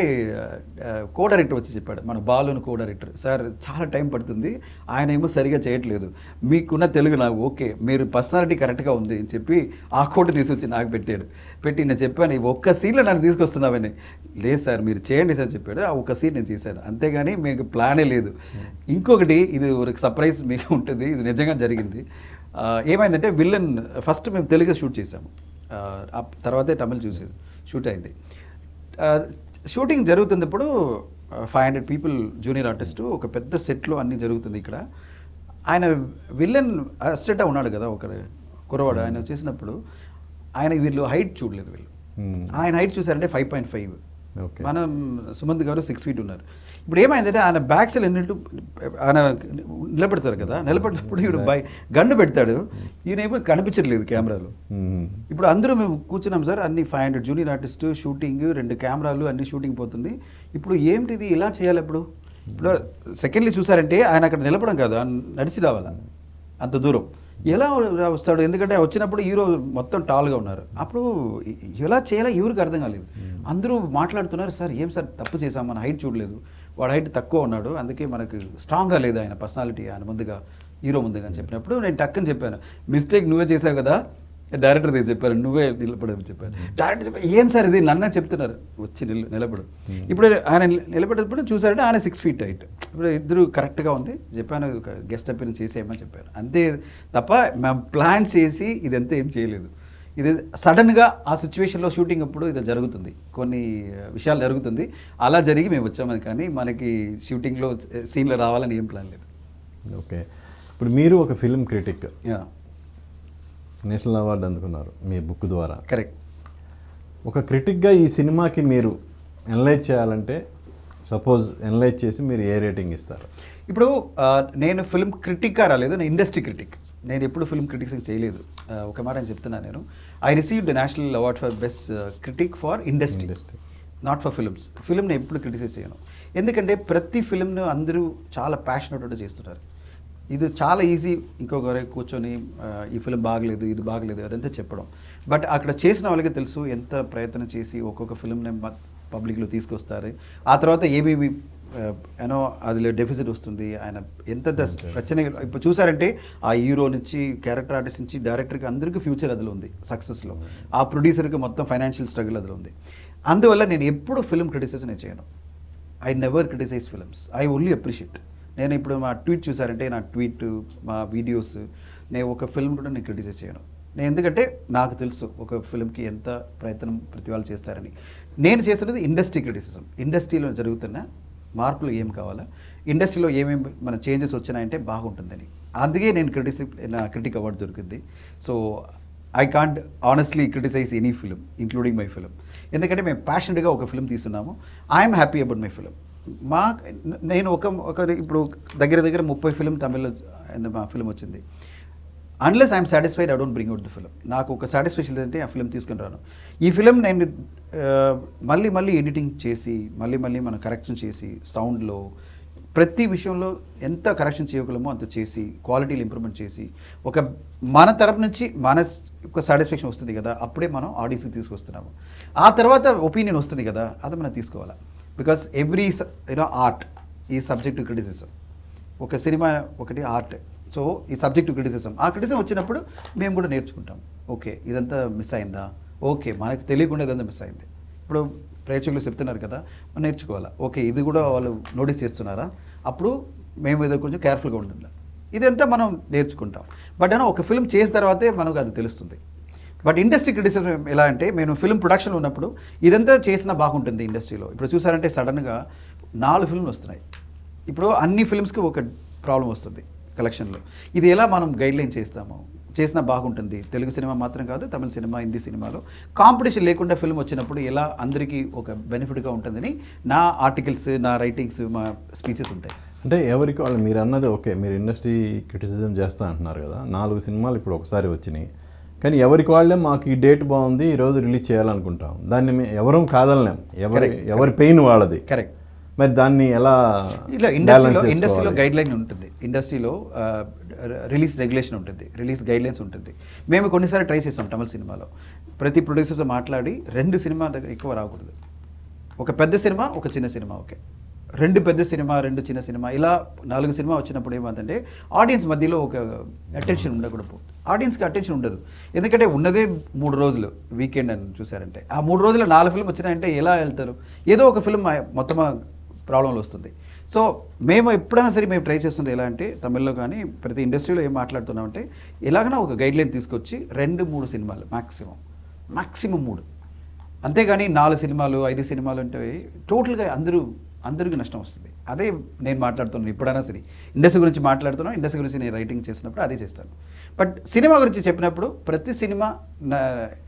కో డైరెక్టర్ వచ్చి చెప్పాడు మన బాలును కో డైరెక్టర్ సార్ చాలా టైం పడుతుంది ఆయన ఏమో సరిగా చేయట్లేదు మీకున్న తెలుగు నాకు ఓకే మీరు పర్సనాలిటీ కరెక్ట్గా ఉంది అని చెప్పి ఆ కోట్ తీసుకొచ్చి నాకు పెట్టాడు పెట్టి నేను చెప్పాను ఈ ఒక్క సీన్లో నన్ను తీసుకొస్తున్నామని లేదు సార్ మీరు చేయండి సార్ చెప్పాడు ఆ ఒక్క సీన్ నేను చేశాను అంతేగాని మీకు ప్లానే లేదు ఇంకొకటి ఇది ఒక సర్ప్రైజ్ మీకు ఉంటుంది ఇది నిజంగా జరిగింది ఆ, ఏమైందంటే విల్లన్ ఫస్ట్ మేము తెలుగు షూట్ చేసాము ఆ, ఆ తర్వాతే తమిళ్ చూసేది షూట్ అయింది ఆ, షూటింగ్ జరుగుతున్నప్పుడు five hundred people junior artist ఒక పెద్ద సెట్లో అన్నీ జరుగుతుంది ఇక్కడ ఆయన విల్లన్ అసిస్టెంట్ ఉన్నాడు కదా ఒక కురవాడు ఆయన చేసినప్పుడు ఆయన వీళ్ళు హైట్ చూడలేదు వీళ్ళు Hmm. ఆయన హైట్ చూసారంటే ఫైవ్ పాయింట్ ఫైవ్ Okay. మనం సుమంత్ గారు సిక్స్ ఫీట్ ఉన్నారు ఇప్పుడు ఏమైందంటే ఆయన బ్యాక్ సైడ్ ఎన్నింటి ఆయన నిలబెడతారు కదా నిలబడినప్పుడు ఈవిడ బై గన్ను పెడతాడు ఈయనేమో కనిపించట్లేదు కెమెరాలో మ్మ్. ఇప్పుడు అందరూ మేము కూర్చున్నాం సార్ అన్ని five hundred junior artist shooting రెండు కెమెరాలు అన్ని షూటింగ్ పోతుంది ఇప్పుడు ఏమిటిది ఇలా చేయాలి ఇప్పుడు ఇప్పుడు సెకండ్లీ చూసారంటే ఆయన అక్కడ నిలబడం కాదు ఆయన నడిచి రావాలా అంత దూరం ఎలా వస్తాడు ఎందుకంటే వచ్చినప్పుడు హీరో మొత్తం టాల్గా ఉన్నారు అప్పుడు ఎ- ఎలా చేయాలో ఎవరికి అర్థం కాలేదు అందరూ మాట్లాడుతున్నారు సార్ ఏం సార్ తప్పు చేశాం మన హైట్ చూడలేదు వాడు హైట్ తక్కువ ఉన్నాడు అందుకే మనకు స్ట్రాంగ్గా లేదు ఆయన పర్సనాలిటీ ఆయన ముందుగా హీరో ముందుగా అని చెప్పినప్పుడు నేను టక్కని చెప్పాను మిస్టేక్ నువ్వే చేసావు కదా డైరెక్టర్ దగ్గర చెప్పారు నువ్వే నిలబడని చెప్పారు డైరెక్టర్ చెప్పారు ఏం సార్ ఇది నన్నే చెప్తున్నారు వచ్చి నిల నిలబడు ఇప్పుడు ఆయన నిలబడేటప్పుడు చూసారంటే ఆయన సిక్స్ ఫీట్ హైట్ ఇప్పుడు ఇద్దరు కరెక్ట్గా ఉంది చెప్పాను గెస్ట్ అపీరెన్స్ చేసేయమని చెప్పారు అంతే తప్ప మేము ప్లాన్ చేసి ఇదంతా ఏం చేయలేదు ఇది సడన్గా ఆ సిచ్యువేషన్లో షూటింగ్ అప్పుడు ఇది జరుగుతుంది కొన్ని విషయాలు జరుగుతుంది అలా జరిగి మేము వచ్చామని కానీ మనకి షూటింగ్లో సీన్లో రావాలని ఏం ప్లాన్ లేదు ఓకే ఇప్పుడు మీరు ఒక film critic yeah national award అందుకున్నారు మీ బుక్ ద్వారా కరెక్ట్ ఒక క్రిటిక్గా ఈ సినిమాకి మీరు ఎనలైజ్ చేయాలంటే సపోజ్ ఎనలైజ్ చేసి మీరు ఏ రేటింగ్ ఇస్తారు ఇప్పుడు ఆ, నేను ఫిల్మ్ క్రిటిక్గా రాలేదు నేను ఇండస్ట్రీ క్రిటిక్ నేను ఎప్పుడు ఫిల్మ్ క్రిటిక్స్ చేయలేదు ఆ, ఒక మాట నేను చెప్తున్నాను నేను I received national award for best critic for industry Industry. Not for films ఫిల్మ్ని ఎప్పుడు క్రిటిసైజ్ చేయను ఎందుకంటే ప్రతి ఫిల్మ్ను అందరూ చాలా ప్యాషనెట్గా చేస్తున్నారు ఇది చాలా ఈజీ ఇంకొకరే కూర్చొని ఆ, ఈ ఫిల్మ్ బాగలేదు ఇది బాగలేదు అదంతా చెప్పడం బట్ అక్కడ చేసిన వాళ్ళకి తెలుసు ఎంత ప్రయత్నం చేసి ఒక్కొక్క ఫిల్మ్ని పబ్లిక్లో తీసుకొస్తారు ఆ తర్వాత ఏమేమి యూనో అది డెఫిసిట్ వస్తుంది ఆయన ఎంత దస్- ప్రచన ఇప్పుడు చూసారంటే ఆ హీరో నుంచి క్యారెక్టర్ ఆర్టిస్ట్ నుంచి డైరెక్టర్కి అందరికీ ఫ్యూచర్ అందులో ఉంది సక్సెస్లో ఆ ప్రొడ్యూసర్కి మొత్తం ఫైనాన్షియల్ స్ట్రగుల్ అందులో ఉంది అందువల్ల నేను ఎప్పుడు ఫిల్మ్ క్రిటిసైజ్ నేను చేయను I never criticize films I only appreciate నేను ఇప్పుడు మా ట్వీట్ చూసారంటే నా ట్వీట్ మా వీడియోస్ నేను ఒక ఫిల్మ్ కూడా నేను క్రిటిసైజ్ చేయను నేను ఎందుకంటే నాకు తెలుసు ఒక ఫిల్మ్కి ఎంత ప్రయత్నం ప్రతి వాళ్ళు చేస్తారని నేను చేస్తున్నది ఇండస్ట్రీ క్రిటిసిజం ఇండస్ట్రీలో జరుగుతున్న మార్పులు ఏం కావాలా ఇండస్ట్రీలో ఏమేమి మన చేంజెస్ వచ్చినాయంటే బాగుంటుందని అందుకే నేను క్రిటిసి నా క్రిటిక్ అవార్డు దొరికింది so I can't honestly criticize any film including my film ఎందుకంటే మేము ప్యాషనెట్గా ఒక ఫిలిం తీస్తున్నాము I'm happy about my film మా నేను ఒక ఒక ఇప్పుడు దగ్గర దగ్గర ముప్పై ఫిలిం తమిళ్లో మా ఫిలిం వచ్చింది unless I'm satisfied I don't bring out the film నాకు ఒక సాటిస్ఫాక్షన్ ఏంటంటే ఆ ఫిలిం తీసుకుని రాను ఈ ఫిలిం నేను ఆ, మళ్ళీ మళ్ళీ ఎడిటింగ్ చేసి మళ్ళీ మళ్ళీ మనం కరెక్షన్ చేసి సౌండ్లో ప్రతి విషయంలో ఎంత కరెక్షన్ చేయగలమో అంత చేసి క్వాలిటీలు ఇంప్రూవ్మెంట్ చేసి ఒక మన తరపు నుంచి మన ఒక సాటిస్ఫాక్షన్ వస్తుంది కదా అప్పుడే మనం ఆడియన్స్కి తీసుకొస్తున్నాము ఆ తర్వాత ఒపీనియన్ వస్తుంది కదా అది మనం తీసుకోవాలి బికాస్ ఎవ్రీ యూనో ఆర్ట్ ఈ సబ్జెక్ట్ క్రిటిసిజం ఒక సినిమా ఒకటి ఆర్ట్ సో ఈ సబ్జెక్ట్ క్రిటిసిజం ఆ క్రిటిసిజం వచ్చినప్పుడు మేము కూడా నేర్చుకుంటాం ఓకే ఇదంతా మిస్ అయిందా ఓకే మనకు తెలియకుండా ఇదంతా మిస్ అయింది ఇప్పుడు ప్రేక్షకులు చెప్తున్నారు కదా మనం నేర్చుకోవాలా ఓకే ఇది కూడా వాళ్ళు నోటీస్ చేస్తున్నారా అప్పుడు మేము ఏదో కొంచెం కేర్ఫుల్గా ఉండాలి ఇదంతా మనం నేర్చుకుంటాం బట్ అయినా ఒక ఫిల్మ్ చేసిన తర్వాతే మనకు అది తెలుస్తుంది బట్ ఇండస్ట్రీ క్రిటిసిజం ఎలా అంటే నేను ఫిల్మ్ ప్రొడక్షన్ ఉన్నప్పుడు ఇదంతా చేసినా బాగుంటుంది ఇండస్ట్రీలో ఇప్పుడు చూసారంటే సడన్గా నాలుగు ఫిల్మ్లు వస్తున్నాయి ఇప్పుడు అన్ని ఫిల్మ్స్కి ఒక ప్రాబ్లం వస్తుంది కలెక్షన్లో ఇది ఎలా మనం గైడ్ లైన్ చేస్తాము చేసినా బాగుంటుంది తెలుగు సినిమా మాత్రం కాదు తమిళ సినిమా హిందీ సినిమాలో కాంపిటీషన్ లేకుండా ఫిల్మ్ వచ్చినప్పుడు ఎలా అందరికీ ఒక బెనిఫిట్గా ఉంటుందని నా ఆర్టికల్స్ నా రైటింగ్స్ మా స్పీచెస్ ఉంటాయి అంటే ఎవరికి వాళ్ళు మీరు అన్నది ఓకే మీరు ఇండస్ట్రీ క్రిటిసిజం చేస్తా అంటున్నారు కదా నాలుగు సినిమాలు ఇప్పుడు ఒకసారి వచ్చినాయి కానీ ఎవరికి వాళ్ళే మాకు ఈ డేట్ బాగుంది ఈరోజు రిలీజ్ చేయాలనుకుంటాం దాన్ని మే- ఎవరం కాదనలేం ఎవరి Correct, ఎవరి పెయిన్ వాళ్ళది కరెక్ట్ మరి దాన్ని ఎలా ఇలా balance ఇండస్ట్రీలో ఇండస్ట్రీలో చేసుకోవాలి? గైడ్ లైన్ ఉంటుంది ఇండస్ట్రీలో రిలీజ్ రెగ్యులేషన్ ఉంటుంది రిలీజ్ గైడ్ లైన్స్ ఉంటుంది మేము కొన్నిసార్లు ట్రై చేస్తాం తమిళ సినిమాలో ప్రతి ప్రొడ్యూసర్తో మాట్లాడి రెండు సినిమా దగ్గర ఎక్కువ రాకూడదు ఒక పెద్ద సినిమా ఒక చిన్న సినిమా ఓకే రెండు పెద్ద సినిమా రెండు చిన్న సినిమా ఇలా నాలుగు సినిమా వచ్చినప్పుడు ఏమంటే ఆడియన్స్ మధ్యలో ఒక అటెన్షన్ ఉండకూడదు ఆడియన్స్కి అటెన్షన్ ఉండదు ఎందుకంటే ఉన్నదే మూడు రోజులు వీకెండ్ అని చూసారంటే ఆ మూడు రోజులు నాలుగు ఫిల్మ్ వచ్చినాయంటే ఎలా వెళ్తారు ఏదో ఒక ఫిల్మ్ మొత్తం ప్రాబ్లంలు వస్తుంది సో మేము ఎప్పుడైనా సరే మేము ట్రై చేస్తుంది ఎలా అంటే తమిళ్లో కానీ ప్రతి ఇండస్ట్రీలో ఏం మాట్లాడుతున్నామంటే ఎలాగైనా ఒక గైడ్ లైన్ తీసుకొచ్చి రెండు మూడు సినిమాలు మ్యాక్సిమం మ్యాక్సిమం మూడు అంతేగాని నాలుగు సినిమాలు ఐదు సినిమాలు అంటే టోటల్గా అందరూ అందరికీ నష్టం వస్తుంది అదే నేను మాట్లాడుతున్నాను ఇప్పుడైనా సరే ఇండస్ట్రీ గురించి మాట్లాడుతున్నాను ఇండస్ట్రీ గురించి నేను రైటింగ్ చేసినప్పుడు అదే చేస్తాను బట్ సినిమా గురించి చెప్పినప్పుడు ప్రతి సినిమా నా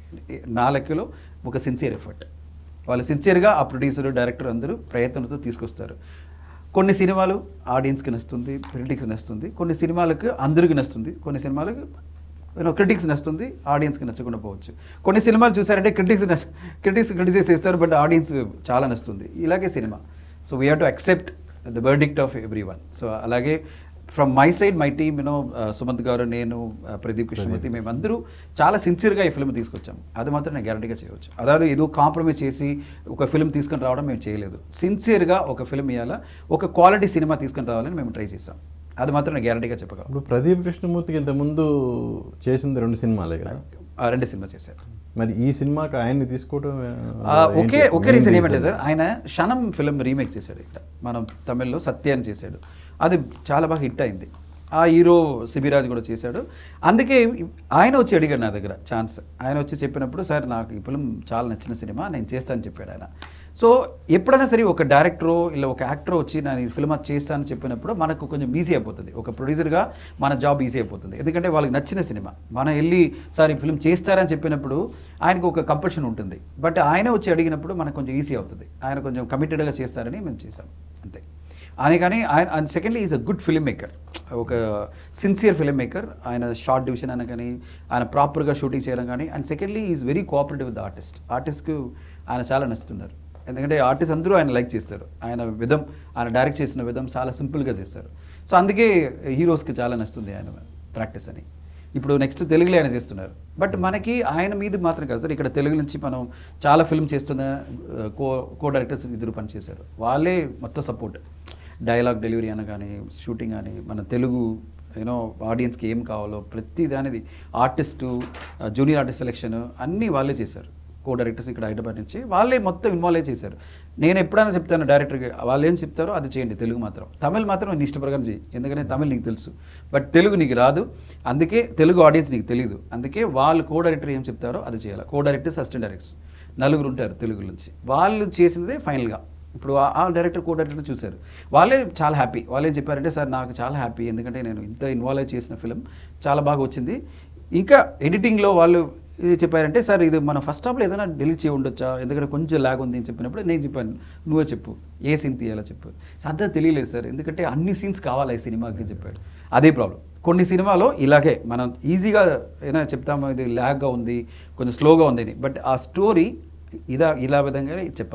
నా లెక్కలో ఒక సిన్సియర్ ఎఫర్ట్ వాళ్ళు సిన్సియర్గా ఆ ప్రొడ్యూసర్ డైరెక్టర్ అందరూ ప్రయత్నంతో తీసుకొస్తారు కొన్ని సినిమాలు ఆడియన్స్కి నచ్చుతుంది క్రిటిక్స్ నచ్చుతుంది కొన్ని సినిమాలకు అందరికీ నచ్చుతుంది కొన్ని సినిమాలకు యూనో క్రిటిక్స్ నచ్చుతుంది ఆడియన్స్కి నచ్చకుండా పోవచ్చు కొన్ని సినిమాలు చూసారంటే క్రిటిక్స్ క్రిటిక్స్ క్రిటిసైజ్ చేస్తారు బట్ ఆడియన్స్ చాలా నచ్చుతుంది ఇలాగే సినిమా so we have to accept the verdict of every one so అలాగే from my side my team you know Sumanth గారు నేను uh, ప్రదీప్ కృష్ణమూర్తి మేమందరూ చాలా సిన్సియర్గా ఈ ఫిల్మ్ తీసుకొచ్చాం అది మాత్రం నేను గ్యారంటీగా చేయవచ్చు అதாவது ఏదో కాంప్రమైజ్ చేసి ఒక ఫిల్మ్ తీసుకొని రావడం మేము చేయలేదు సిన్సియర్గా ఒక ఫిల్మ్ ఇవ్వాలా ఒక క్వాలిటీ సినిమా తీసుకొని రావాలని మేము ట్రై చేసాం అది మాత్రం నేను గ్యారంటీగా చెప్పగలను ఇప్పుడు ప్రదీప్ కృష్ణమూర్తికి ఇంతకుముందు చేసింది రెండు సినిమాలే కదా ఆ రెండు సినిమా చేశారు మరి ఈ సినిమాకి ఆయన్ని తీసుకోవడం ఆ, ఒకే ఒకే రీజన్ ఏమంటే సార్ ఆయన క్షణం ఫిల్మ్ రీమేక్ చేశాడు ఇక్కడ మనం తమిళ్లో సత్య అని చేశాడు అది చాలా బాగా హిట్ అయింది ఆ హీరో సిబిరాజ్ కూడా చేశాడు అందుకే ఆయన వచ్చి అడిగాడు నా దగ్గర ఛాన్స్ ఆయన వచ్చి చెప్పినప్పుడు సార్ నాకు ఈ ఫిల్మ్ చాలా నచ్చిన సినిమా నేను చేస్తానని చెప్పాడు ఆయన సో ఎప్పుడైనా సరే ఒక డైరెక్టరో ఇలా ఒక యాక్టర్ వచ్చి నేను ఈ ఫిల్మ్ అది చేస్తానని చెప్పినప్పుడు మనకు కొంచెం ఈజీ అయిపోతుంది ఒక ప్రొడ్యూసర్గా మన జాబ్ ఈజీ అయిపోతుంది ఎందుకంటే వాళ్ళకి నచ్చిన సినిమా మనం వెళ్ళి సార్ ఈ ఫిల్మ్ చేస్తారని చెప్పినప్పుడు ఆయనకు ఒక కంపల్షన్ ఉంటుంది బట్ ఆయన వచ్చి అడిగినప్పుడు మనకు కొంచెం ఈజీ అవుతుంది ఆయన కొంచెం కమిటెడ్గా చేస్తారని మేము చేసాం అంతే ఆయన కానీ ఆయన secondly is a good film maker ఒక సిన్సియర్ ఫిల్మ్ మేకర్ ఆయన షార్ట్ డివిజన్ అయినా కానీ ఆయన ప్రాపర్గా షూటింగ్ చేయడం కానీ and secondly is very cooperative with artist ఆర్టిస్ట్కు ఆయన చాలా నచ్చుతున్నారు ఎందుకంటే ఆర్టిస్ట్ అందరూ ఆయన లైక్ చేస్తారు ఆయన విధం ఆయన డైరెక్ట్ చేసిన విధం చాలా సింపుల్గా చేస్తారు సో అందుకే హీరోస్కి చాలా నచ్చుతుంది ఆయన ప్రాక్టీస్ అని ఇప్పుడు నెక్స్ట్ తెలుగులో ఆయన చేస్తున్నారు బట్ మనకి ఆయన మీద మాత్రం కాదు సార్ ఇక్కడ తెలుగు నుంచి మనం చాలా ఫిల్మ్ చేస్తున్న ఆ, కో కో డైరెక్టర్స్ ఇద్దరు పనిచేశారు వాళ్ళే మొత్తం సపోర్ట్ డైలాగ్ డెలివరీ అయినా కానీ షూటింగ్ కానీ మన తెలుగు యూనో ఆడియన్స్కి ఏం కావాలో ప్రతి దానిది ఆర్టిస్టు జూనియర్ ఆర్టిస్ట్ సెలెక్షన్ అన్నీ వాళ్ళే చేశారు కో డైరెక్టర్స్ ఇక్కడ హైదరాబాద్ నుంచి వాళ్ళే మొత్తం ఇన్వాల్వ్ అయ్యి చేశారు నేను ఎప్పుడైనా చెప్తాను డైరెక్టర్కి వాళ్ళు ఏం చెప్తారో అది చేయండి తెలుగు మాత్రం తమిళ్ మాత్రం నీ ఇష్టప్రకారం చేయి ఎందుకంటే తమిళ్ నీకు తెలుసు బట్ తెలుగు నీకు రాదు అందుకే తెలుగు ఆడియన్స్ నీకు తెలియదు అందుకే వాళ్ళు కో డైరెక్టర్ ఏం చెప్తారో అది చేయాలి కో డైరెక్టర్స్ అసిస్టెంట్ డైరెక్టర్స్ నలుగురు ఉంటారు తెలుగు నుంచి వాళ్ళు చేసినదే ఫైనల్గా ఇప్పుడు ఆ- ఆ డైరెక్టర్ కో డైరెక్టర్ చూశారు వాళ్ళే చాలా హ్యాపీ వాళ్ళు ఏం చెప్పారంటే సార్ నాకు చాలా హ్యాపీ ఎందుకంటే నేను ఇంత ఇన్వాల్వ్ అయి చేసిన ఫిలిం చాలా బాగా వచ్చింది ఇంకా ఎడిటింగ్లో వాళ్ళు ఇది చెప్పారంటే సార్ ఇది మన ఫస్ట్ హాఫ్లో ఏదైనా డిలీట్ చేయ ఉండొచ్చా ఎందుకంటే కొంచెం లాగ్ ఉంది అని చెప్పినప్పుడు నేను చెప్పాను నువ్వే చెప్పు ఏ సీన్ తీయాలో చెప్పు సద్దా తెలియలేదు సార్ ఎందుకంటే అన్ని సీన్స్ కావాలి ఈ సినిమాకి చెప్పాడు అదే ప్రాబ్లం కొన్ని సినిమాలో ఇలాగే మనం ఈజీగా అయినా చెప్తాము ఇది ల్యాగ్గా ఉంది కొంచెం స్లోగా ఉంది అని బట్ ఆ స్టోరీ ఇదా ఇలా విధంగా చెప్పాలి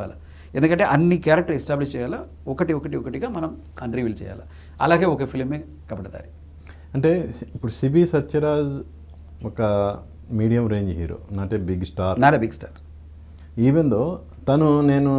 ఎందుకంటే అన్ని క్యారెక్టర్ ఎస్టాబ్లిష్ చేయాలా ఒకటి ఒకటి ఒకటిగా మనం అన్రివీల్ చేయాలి అలాగే ఒక ఫిలిమే కపడదారి అంటే ఇప్పుడు సిబి సత్యరాజ్ ఒక medium range hero not a big star not big star even though తను నేను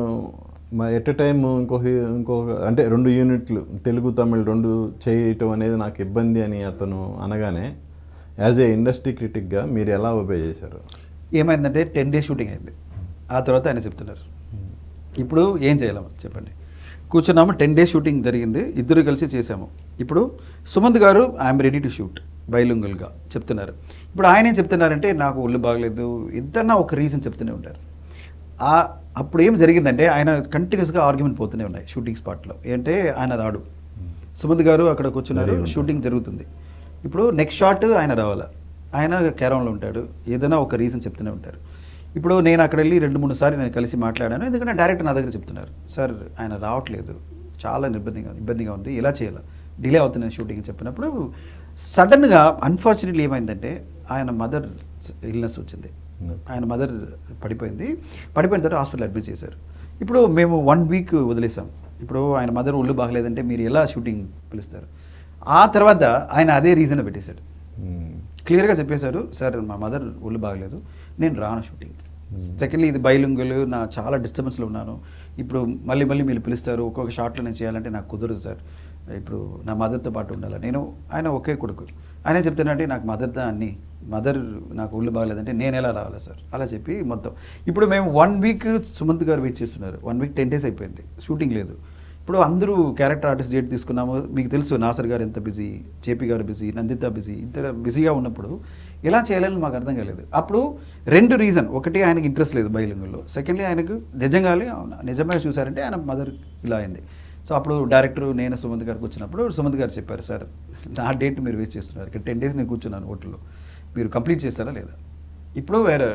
ఎట్ ఎ టైం ఇంకో హీ- ఇంకో అంటే రెండు యూనిట్లు తెలుగు తమిళ్ రెండు చేయటం అనేది నాకు ఇబ్బంది అని అతను అనగానే యాజ్ ఏ ఇండస్ట్రీ క్రిటిక్గా మీరు ఎలా ఒబే చేశారు ఏమైందంటే టెన్ డేస్ షూటింగ్ అయింది ఆ తర్వాత ఆయన చెప్తున్నారు ఇప్పుడు ఏం చేయాలి చెప్పండి కూర్చున్నాము టెన్ డేస్ షూటింగ్ జరిగింది ఇద్దరు కలిసి చేశాము ఇప్పుడు సుమంత్ గారు ఐఎమ్ రెడీ టు షూట్ బైలింగుల్గా చెప్తున్నారు ఇప్పుడు ఆయన ఏం చెప్తున్నారంటే నాకు ఒళ్ళు బాగలేదు ఇద్దన్నా ఒక రీజన్ చెప్తూనే ఉంటారు ఆ అప్పుడు ఏం జరిగిందంటే ఆయన కంటిన్యూస్గా ఆర్గ్యుమెంట్ పోతూనే ఉన్నాయి షూటింగ్ స్పాట్లో ఏంటంటే ఆయన రాడు సుమంత్ గారు అక్కడ కూర్చున్నారు షూటింగ్ జరుగుతుంది ఇప్పుడు నెక్స్ట్ షాట్ ఆయన రావాలా ఆయన క్యారంలో ఉంటాడు ఏదైనా ఒక రీజన్ చెప్తూనే ఉంటారు ఇప్పుడు నేను అక్కడ వెళ్ళి రెండు మూడు సార్లు నేను కలిసి మాట్లాడాను ఎందుకంటే డైరెక్టర్ నా దగ్గర చెప్తున్నారు సార్ ఆయన రావట్లేదు చాలా ఇబ్బందిగా ఇబ్బందిగా ఉంది ఎలా చేయాలి డిలే అవుతుంది షూటింగ్ చెప్పినప్పుడు సడన్గా అన్ఫార్చునేట్లీ ఏమైందంటే ఆయన మదర్ ఇల్నెస్ వచ్చింది ఆయన మదర్ పడిపోయింది పడిపోయిన తర్వాత హాస్పిటల్ అడ్మిట్ చేశారు ఇప్పుడు మేము వన్ వీక్ వదిలేసాం ఇప్పుడు ఆయన మదర్ ఒళ్ళు బాగలేదంటే మీరు ఎలా షూటింగ్ పిలుస్తారు ఆ తర్వాత ఆయన అదే రీజన్ పెట్టేశాడు మ్మ్. క్లియర్గా చెప్పేశారు సార్ మా మదర్ ఒళ్ళు బాగలేదు నేను రాను షూటింగ్కి సెకండ్లీ ఇది బైలింగులు నా చాలా డిస్టర్బెన్స్లో ఉన్నాను ఇప్పుడు మళ్ళీ మళ్ళీ మీరు పిలుస్తారు ఒక్కొక్క షాట్లో నేను చేయాలంటే నాకు కుదరదు సార్ ఇప్పుడు నా మదర్తో పాటు ఉండాలి నేను ఆయన ఒకే కొడుకు ఆయన చెప్తానంటే నాకు మదర్తో అన్ని మదర్ నాకు ఒళ్ళు బాగలేదంటే నేను ఎలా రావాలా సార్ అలా చెప్పి మొత్తం ఇప్పుడు మేము వన్ వీక్ సుమంత్ గారు వెయిట్ చేస్తున్నారు వన్ వీక్ టెన్ డేస్ అయిపోయింది షూటింగ్ లేదు ఇప్పుడు అందరూ క్యారెక్టర్ ఆర్టిస్ట్ డేట్ తీసుకున్నాము మీకు తెలుసు నాసర్ గారు ఎంత బిజీ జేపీ గారు బిజీ నందిత బిజీ ఇద్దరు బిజీగా ఉన్నప్పుడు ఎలా చేయాలని మాకు అర్థం కాలేదు అప్పుడు రెండు రీజన్ ఒకటి ఆయనకి ఇంట్రెస్ట్ లేదు బైలింగుల్లో సెకండ్లీ ఆయనకు నిజంగానే అవునా, నిజమే చూసారంటే ఆయన మదర్ ఇలా అయింది సో అప్పుడు డైరెక్టర్ నేను సుమంత్ గారికి వచ్చినప్పుడు సుమంత్ గారు చెప్పారు సార్ నా డేట్ మీరు వేస్ట్ చేస్తున్నారు ఇక్కడ టెన్ డేస్ నేను కూర్చున్నాను హోటల్లో మీరు కంప్లీట్ చేస్తారా లేదా ఇప్పుడు వేరే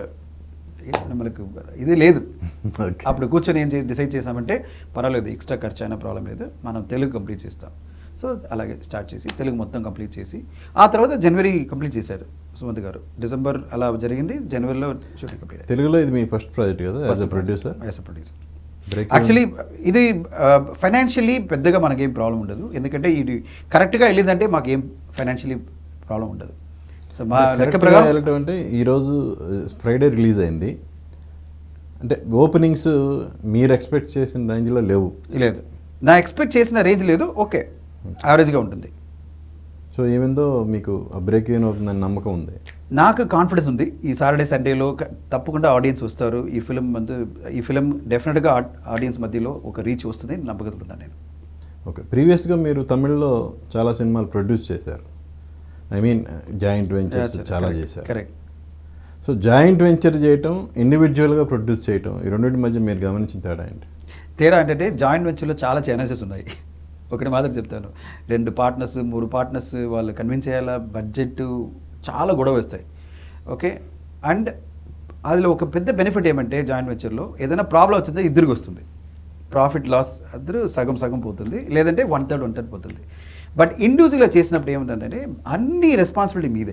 మనకు ఇది లేదు Okay. అప్పుడు కూర్చొని ఏం డిసైడ్ చేసామంటే పర్వాలేదు ఎక్స్ట్రా ఖర్చు అయినా ప్రాబ్లం లేదు మనం తెలుగు కంప్లీట్ చేస్తాం సో అలాగే స్టార్ట్ చేసి తెలుగు మొత్తం కంప్లీట్ చేసి ఆ తర్వాత జనవరి కంప్లీట్ చేశారు సుమంత్ గారు డిసెంబర్ అలా జరిగింది జనవరిలో షూటింగ్ కంప్లీట్ తెలుగులో ఇది మీ ఫస్ట్ ప్రాజెక్ట్ కదా as a producer as producer Break actually ఇది ఫైనాన్షియలీ పెద్దగా మనకేం ప్రాబ్లం ఉండదు ఎందుకంటే ఇది కరెక్ట్గా వెళ్ళిందంటే మాకేం ఫైనాన్షియలీ ప్రాబ్లం ఉండదు సో మా లెక్క ప్రకారం వెళ్ళటం అంటే ఈరోజు ఫ్రైడే రిలీజ్ అయింది అంటే ఓపెనింగ్స్ మీరు ఎక్స్పెక్ట్ చేసిన రేంజ్లో లేవు లేదు నా ఎక్స్పెక్ట్ చేసిన రేంజ్ లేదు ఓకే యావరేజ్గా ఉంటుంది సో ఏమైందో మీకు ఆ బ్రేక్ ఈవెన్ అవుతుందని నమ్మకం ఉంది నాకు కాన్ఫిడెన్స్ ఉంది ఈ సాటర్డే సండేలో క- తప్పకుండా ఆడియన్స్ వస్తారు ఈ ఫిలిం మందు ఈ ఫిలిం డెఫినెట్గా ఆడియన్స్ మధ్యలో ఒక రీచ్ వస్తుంది నమ్మకంతో ఉన్నాను నేను ఓకే ప్రీవియస్గా మీరు తమిళ్లో చాలా సినిమాలు ప్రొడ్యూస్ చేశారు ఐ మీన్ జాయింట్ వెంచర్స్ చాలా చేశారు కరెక్ట్ సో జాయింట్ వెంచర్ చేయటం ఇండివిజువల్గా ప్రొడ్యూస్ చేయటం ఈ రెండింటి మధ్య మీరు గమనించిన తేడా ఏంటి తేడా ఏంటంటే జాయింట్ వెంచర్లో చాలా ఛానల్సెస్ ఉన్నాయి ఒకటి మాత్రం చెప్తాను రెండు పార్ట్నర్స్ మూడు పార్ట్నర్స్ వాళ్ళు కన్విన్స్ చేయాలా బడ్జెట్ చాలా గొడవ వస్తాయి ఓకే అండ్ అందులో ఒక పెద్ద బెనిఫిట్ ఏమంటే జాయింట్ వెంచర్లో ఏదైనా ప్రాబ్లం వచ్చిందో ఇద్దరికి వస్తుంది ప్రాఫిట్ లాస్ ఇద్దరు సగం సగం పోతుంది లేదంటే వన్ థర్డ్ వన్ థర్డ్ పోతుంది బట్ ఇండివిజువల్గా చేసినప్పుడు ఏముంటుందంటే అన్ని రెస్పాన్సిబిలిటీ మీదే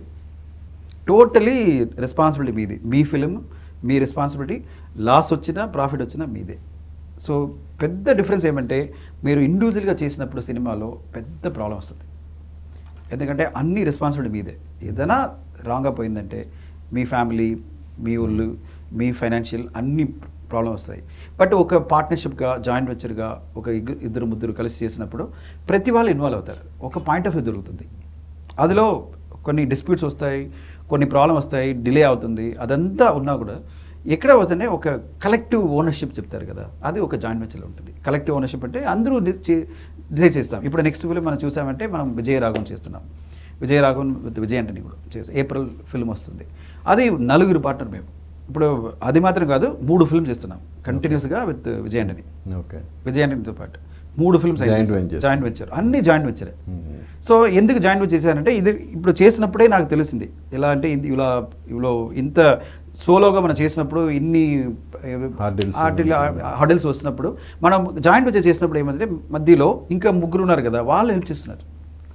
టోటలీ రెస్పాన్సిబిలిటీ మీది మీ ఫిలిం మీ రెస్పాన్సిబిలిటీ లాస్ వచ్చినా ప్రాఫిట్ వచ్చినా మీదే సో పెద్ద డిఫరెన్స్ ఏమంటే మీరు ఇండివిజువల్గా చేసినప్పుడు సినిమాలో పెద్ద ప్రాబ్లం వస్తుంది ఎందుకంటే అన్ని రెస్పాన్సిబిలిటీ మీదే ఏదైనా రాంగ్గా పోయిందంటే మీ ఫ్యామిలీ మీ ఊళ్ళు మీ ఫైనాన్షియల్ అన్ని ప్రాబ్లం వస్తాయి బట్ ఒక పార్ట్నర్షిప్గా జాయింట్ వెంచర్గా ఒక ఇగ్గు- ఇద్దరు ముగ్గురు కలిసి చేసినప్పుడు ప్రతి వాళ్ళు ఇన్వాల్వ్ అవుతారు ఒక పాయింట్ ఆఫ్ వ్యూ దొరుకుతుంది అందులో కొన్ని డిస్ప్యూట్స్ వస్తాయి కొన్ని ప్రాబ్లం వస్తాయి డిలే అవుతుంది అదంతా ఉన్నా కూడా ఎక్కడ వస్తేనే ఒక కలెక్టివ్ ఓనర్షిప్ చెప్తారు కదా అది ఒక జాయింట్ వెంచర్లో ఉంటుంది కలెక్టివ్ ఓనర్షిప్ అంటే అందరూ డిసైడ్ చేస్తాం ఇప్పుడు నెక్స్ట్ ఫిలిం మనం చూసామంటే మనం విజయరాఘవన్ చేస్తున్నాం విజయరాఘవన్ విత్ విజయ్ అంటని కూడా చేసి ఏప్రిల్ ఫిల్మ్ వస్తుంది అది నలుగురు పార్ట్నర్ మేము ఇప్పుడు అది మాత్రం కాదు మూడు ఫిల్మ్ చేస్తున్నాం కంటిన్యూస్గా విత్ విజయ్ అంటని ఓకే విజయ్ అంటనితో పాటు మూడు films Joint venture. Joint venture అన్ని జాయింట్ వెంచరే సో ఎందుకు జాయింట్ వెంచర్ చేశానంటే ఇది ఇప్పుడు చేసినప్పుడే నాకు తెలిసింది ఎలా అంటే ఇది ఇలా ఇలా ఇంత సోలోగా మనం చేసినప్పుడు ఇన్ని Hurdles. హడల్స్ వస్తున్నప్పుడు మనం జాయింట్ వెంచర్ చేసినప్పుడు ఏమంటే మధ్యలో ఇంకా ముగ్గురు ఉన్నారు కదా వాళ్ళు హెల్ప్ చేస్తున్నారు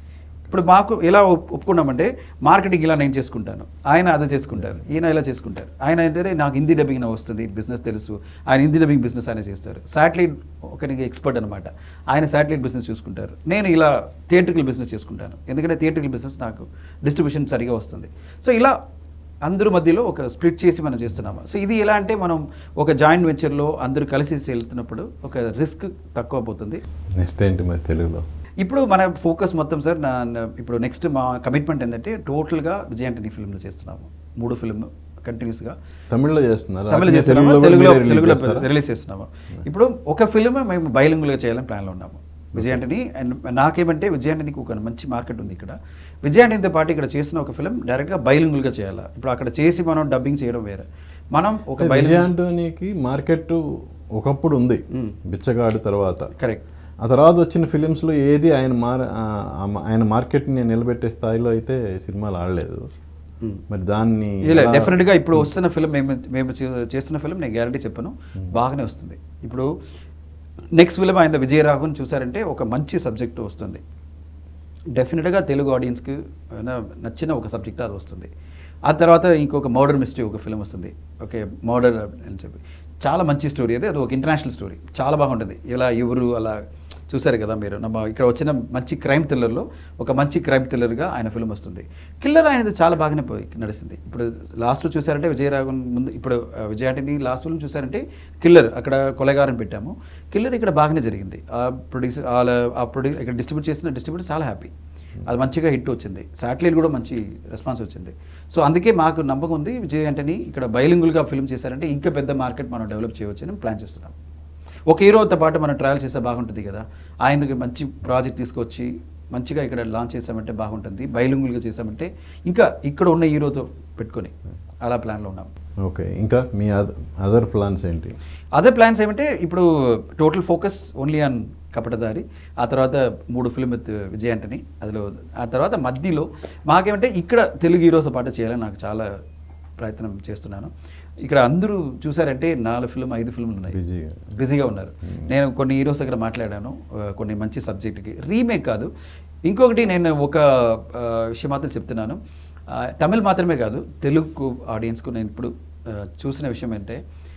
ఇప్పుడు మాకు ఎలా ఒప్- ఒప్పుకున్నామంటే మార్కెటింగ్ ఇలా నేను చేసుకుంటాను ఆయన అది చేసుకుంటారు ఈయన ఇలా చేసుకుంటారు ఆయన అయితే నాకు హిందీ డబ్బింగ్ వస్తుంది బిజినెస్ తెలుసు ఆయన హిందీ డబ్బింగ్ బిజినెస్ ఆయన చేస్తారు శాటిలైట్ ఒకరికి ఎక్స్పర్ట్ అనమాట ఆయన శాటిలైట్ బిజినెస్ చూసుకుంటారు నేను ఇలా థియేట్రికల్ బిజినెస్ చేసుకుంటాను ఎందుకంటే థియేట్రికల్ బిజినెస్ నాకు డిస్ట్రిబ్యూషన్ సరిగా వస్తుంది సో ఇలా అందరి మధ్యలో ఒక స్ప్లిట్ చేసి మనం చేస్తున్నాము సో ఇది ఎలా అంటే మనం ఒక జాయింట్ వెంచర్లో అందరూ కలిసి వెళ్తున్నప్పుడు ఒక రిస్క్ తక్కువ పోతుంది నెక్స్ట్ ఏంటి మరి తెలుగులో ఇప్పుడు మన ఫోకస్ మొత్తం సార్ నా నా- ఇప్పుడు నెక్స్ట్ మా కమిట్మెంట్ ఏంటంటే టోటల్గా విజయ్ ఆంటనీ ఫిల్మ్లు చేస్తున్నాము మూడు ఫిల్మ్ కంటిన్యూస్గా తమిళ్లో చేస్తున్నారు తమిళ అట్లనే చేస్తున్నాము కూడా తెలుగులో మీరే release తెలుగులో చేస్తారా? రిలీజ్ చేస్తున్నాము ఇప్పుడు ఒక ఫిల్మ్ మేము బైలింగులుగా చేయాలని ప్లాన్లో ఉన్నాము విజయ్ ఆంటనీ అండ్ నాకేమంటే విజయ్ ఆంటనీకి ఒక మంచి మార్కెట్ ఉంది ఇక్కడ విజయ్ ఆంటనీతో పాటు ఇక్కడ చేసిన ఒక ఫిల్మ్ డైరెక్ట్గా బైలింగులుగా చేయాలి ఇప్పుడు అక్కడ చేసి మనం డబ్బింగ్ చేయడం వేరే మనం ఒక అంటే బైలింగ్ విజయ్ ఆంటోనీకి మార్కెట్ ఒకప్పుడు ఉంది బిచ్చగాడు తర్వాత కరెక్ట్ ఆ తర్వాత వచ్చిన ఫిలిమ్స్లో ఏది ఆయన మార్ ఆ, ఆ- ఆయన మార్కెట్ని నిలబెట్టే స్థాయిలో అయితే సినిమాలు ఆడలేదు మరి దాన్ని ఇలా ఎలా- డెఫినెట్గా ఇప్పుడు వస్తున్న ఫిల్మ్ మేము మేము చే- చేస్తున్న ఫిల్మ్ నేను గ్యారంటీ చెప్పను బాగానే వస్తుంది ఇప్పుడు నెక్స్ట్ ఫిల్మ్ ఆయన విజయరాఘవన్ చూసారంటే ఒక మంచి సబ్జెక్ట్ వస్తుంది డెఫినెట్గా తెలుగు ఆడియన్స్కి ఏమైనా నచ్చిన ఒక సబ్జెక్ట్ అది వస్తుంది ఆ తర్వాత ఇంకొక మర్డర్ మిస్టరీ ఒక ఫిల్మ్ వస్తుంది ఓకే మర్డర్ అని చెప్పి చాలా మంచి స్టోరీ అది అది ఒక ఇంటర్నేషనల్ స్టోరీ చాలా బాగుంటుంది ఇలా ఎవరు అలా చూశారు కదా మీరు ನಮ್ಮ ఇక్కడ వచ్చిన మంచి క్రైమ్ థ్రిల్లర్లో ఒక మంచి క్రైమ్ థ్రిల్లర్గా ఆయన ఫిల్మ్ వస్తుంది కిల్లర్ ఆయనది చాలా బాగానే పోయి నడుస్తుంది ఇప్పుడు లాస్ట్ చూసారంటే విజయరాఘవన్ ముందు ఇప్పుడు ఆ, విజయ్ ఆంటనీ లాస్ట్ ఫిల్మ్ చూసారంటే కిల్లర్ అక్కడ కొలగారం పెట్టాము కిల్లర్ ఇక్కడ బాగానే జరిగింది ఆ ప్రొడ్యూసర్ ఆ ప్రొడ్యూ ఇక్కడ డిస్ట్రిబ్యూట్ చేసిన డిస్ట్రిబ్యూటర్ చాలా హ్యాపీ అది మంచిగా హిట్ వచ్చింది శాటిలైట్ కూడా మంచి రెస్పాన్స్ వచ్చింది సో అందుకే మాకు నమ్మకం ఉంది విజయ్ ఆంటనీ ఇక్కడ బైలింగుల్గా ఫిల్మ్ చేశారంటే ఇంకా పెద్ద మార్కెట్ మనం డెవలప్ చేయవచ్చని ప్లాన్ చేస్తున్నాం ఒక హీరోతో పాటు మనం ట్రయల్ చేస్తే బాగుంటుంది కదా ఆయనకి మంచి ప్రాజెక్ట్ తీసుకొచ్చి మంచిగా ఇక్కడ లాంచ్ చేసామంటే బాగుంటుంది బైలింగుల్గా చేసామంటే ఇంకా ఇక్కడ ఉన్న హీరోతో పెట్టుకొని అలా ప్లాన్లో ఉన్నాం ఓకే ఇంకా మీ అదర్ ప్లాన్స్ ఏంటి అదర్ ప్లాన్స్ ఏమంటే ఇప్పుడు total focus only on Kapatadhaari ఆ తర్వాత మూడు ఫిల్మ్ విత్ విజయ్ ఆంటనీ అందులో ఆ తర్వాత మధ్యలో మాకేమంటే ఇక్కడ తెలుగు హీరోస్తో పాటు చేయాలని నాకు చాలా ప్రయత్నం చేస్తున్నాను ఇక్కడ అందరూ చూసారంటే నాలుగు ఫిల్మ్ ఐదు ఫిల్మ్లు ఉన్నాయి బిజీగా బిజీగా ఉన్నారు నేను కొన్ని హీరోస్ దగ్గర మాట్లాడాను ఆ, కొన్ని మంచి సబ్జెక్ట్కి రీమేక్ కాదు ఇంకొకటి నేను ఒక ఆ, విషయం మాత్రం చెప్తున్నాను ఆ, తమిళ్ మాత్రమే కాదు తెలుగు ఆడియన్స్కు నేను ఇప్పుడు ఆ, చూసిన విషయం ఏంటంటే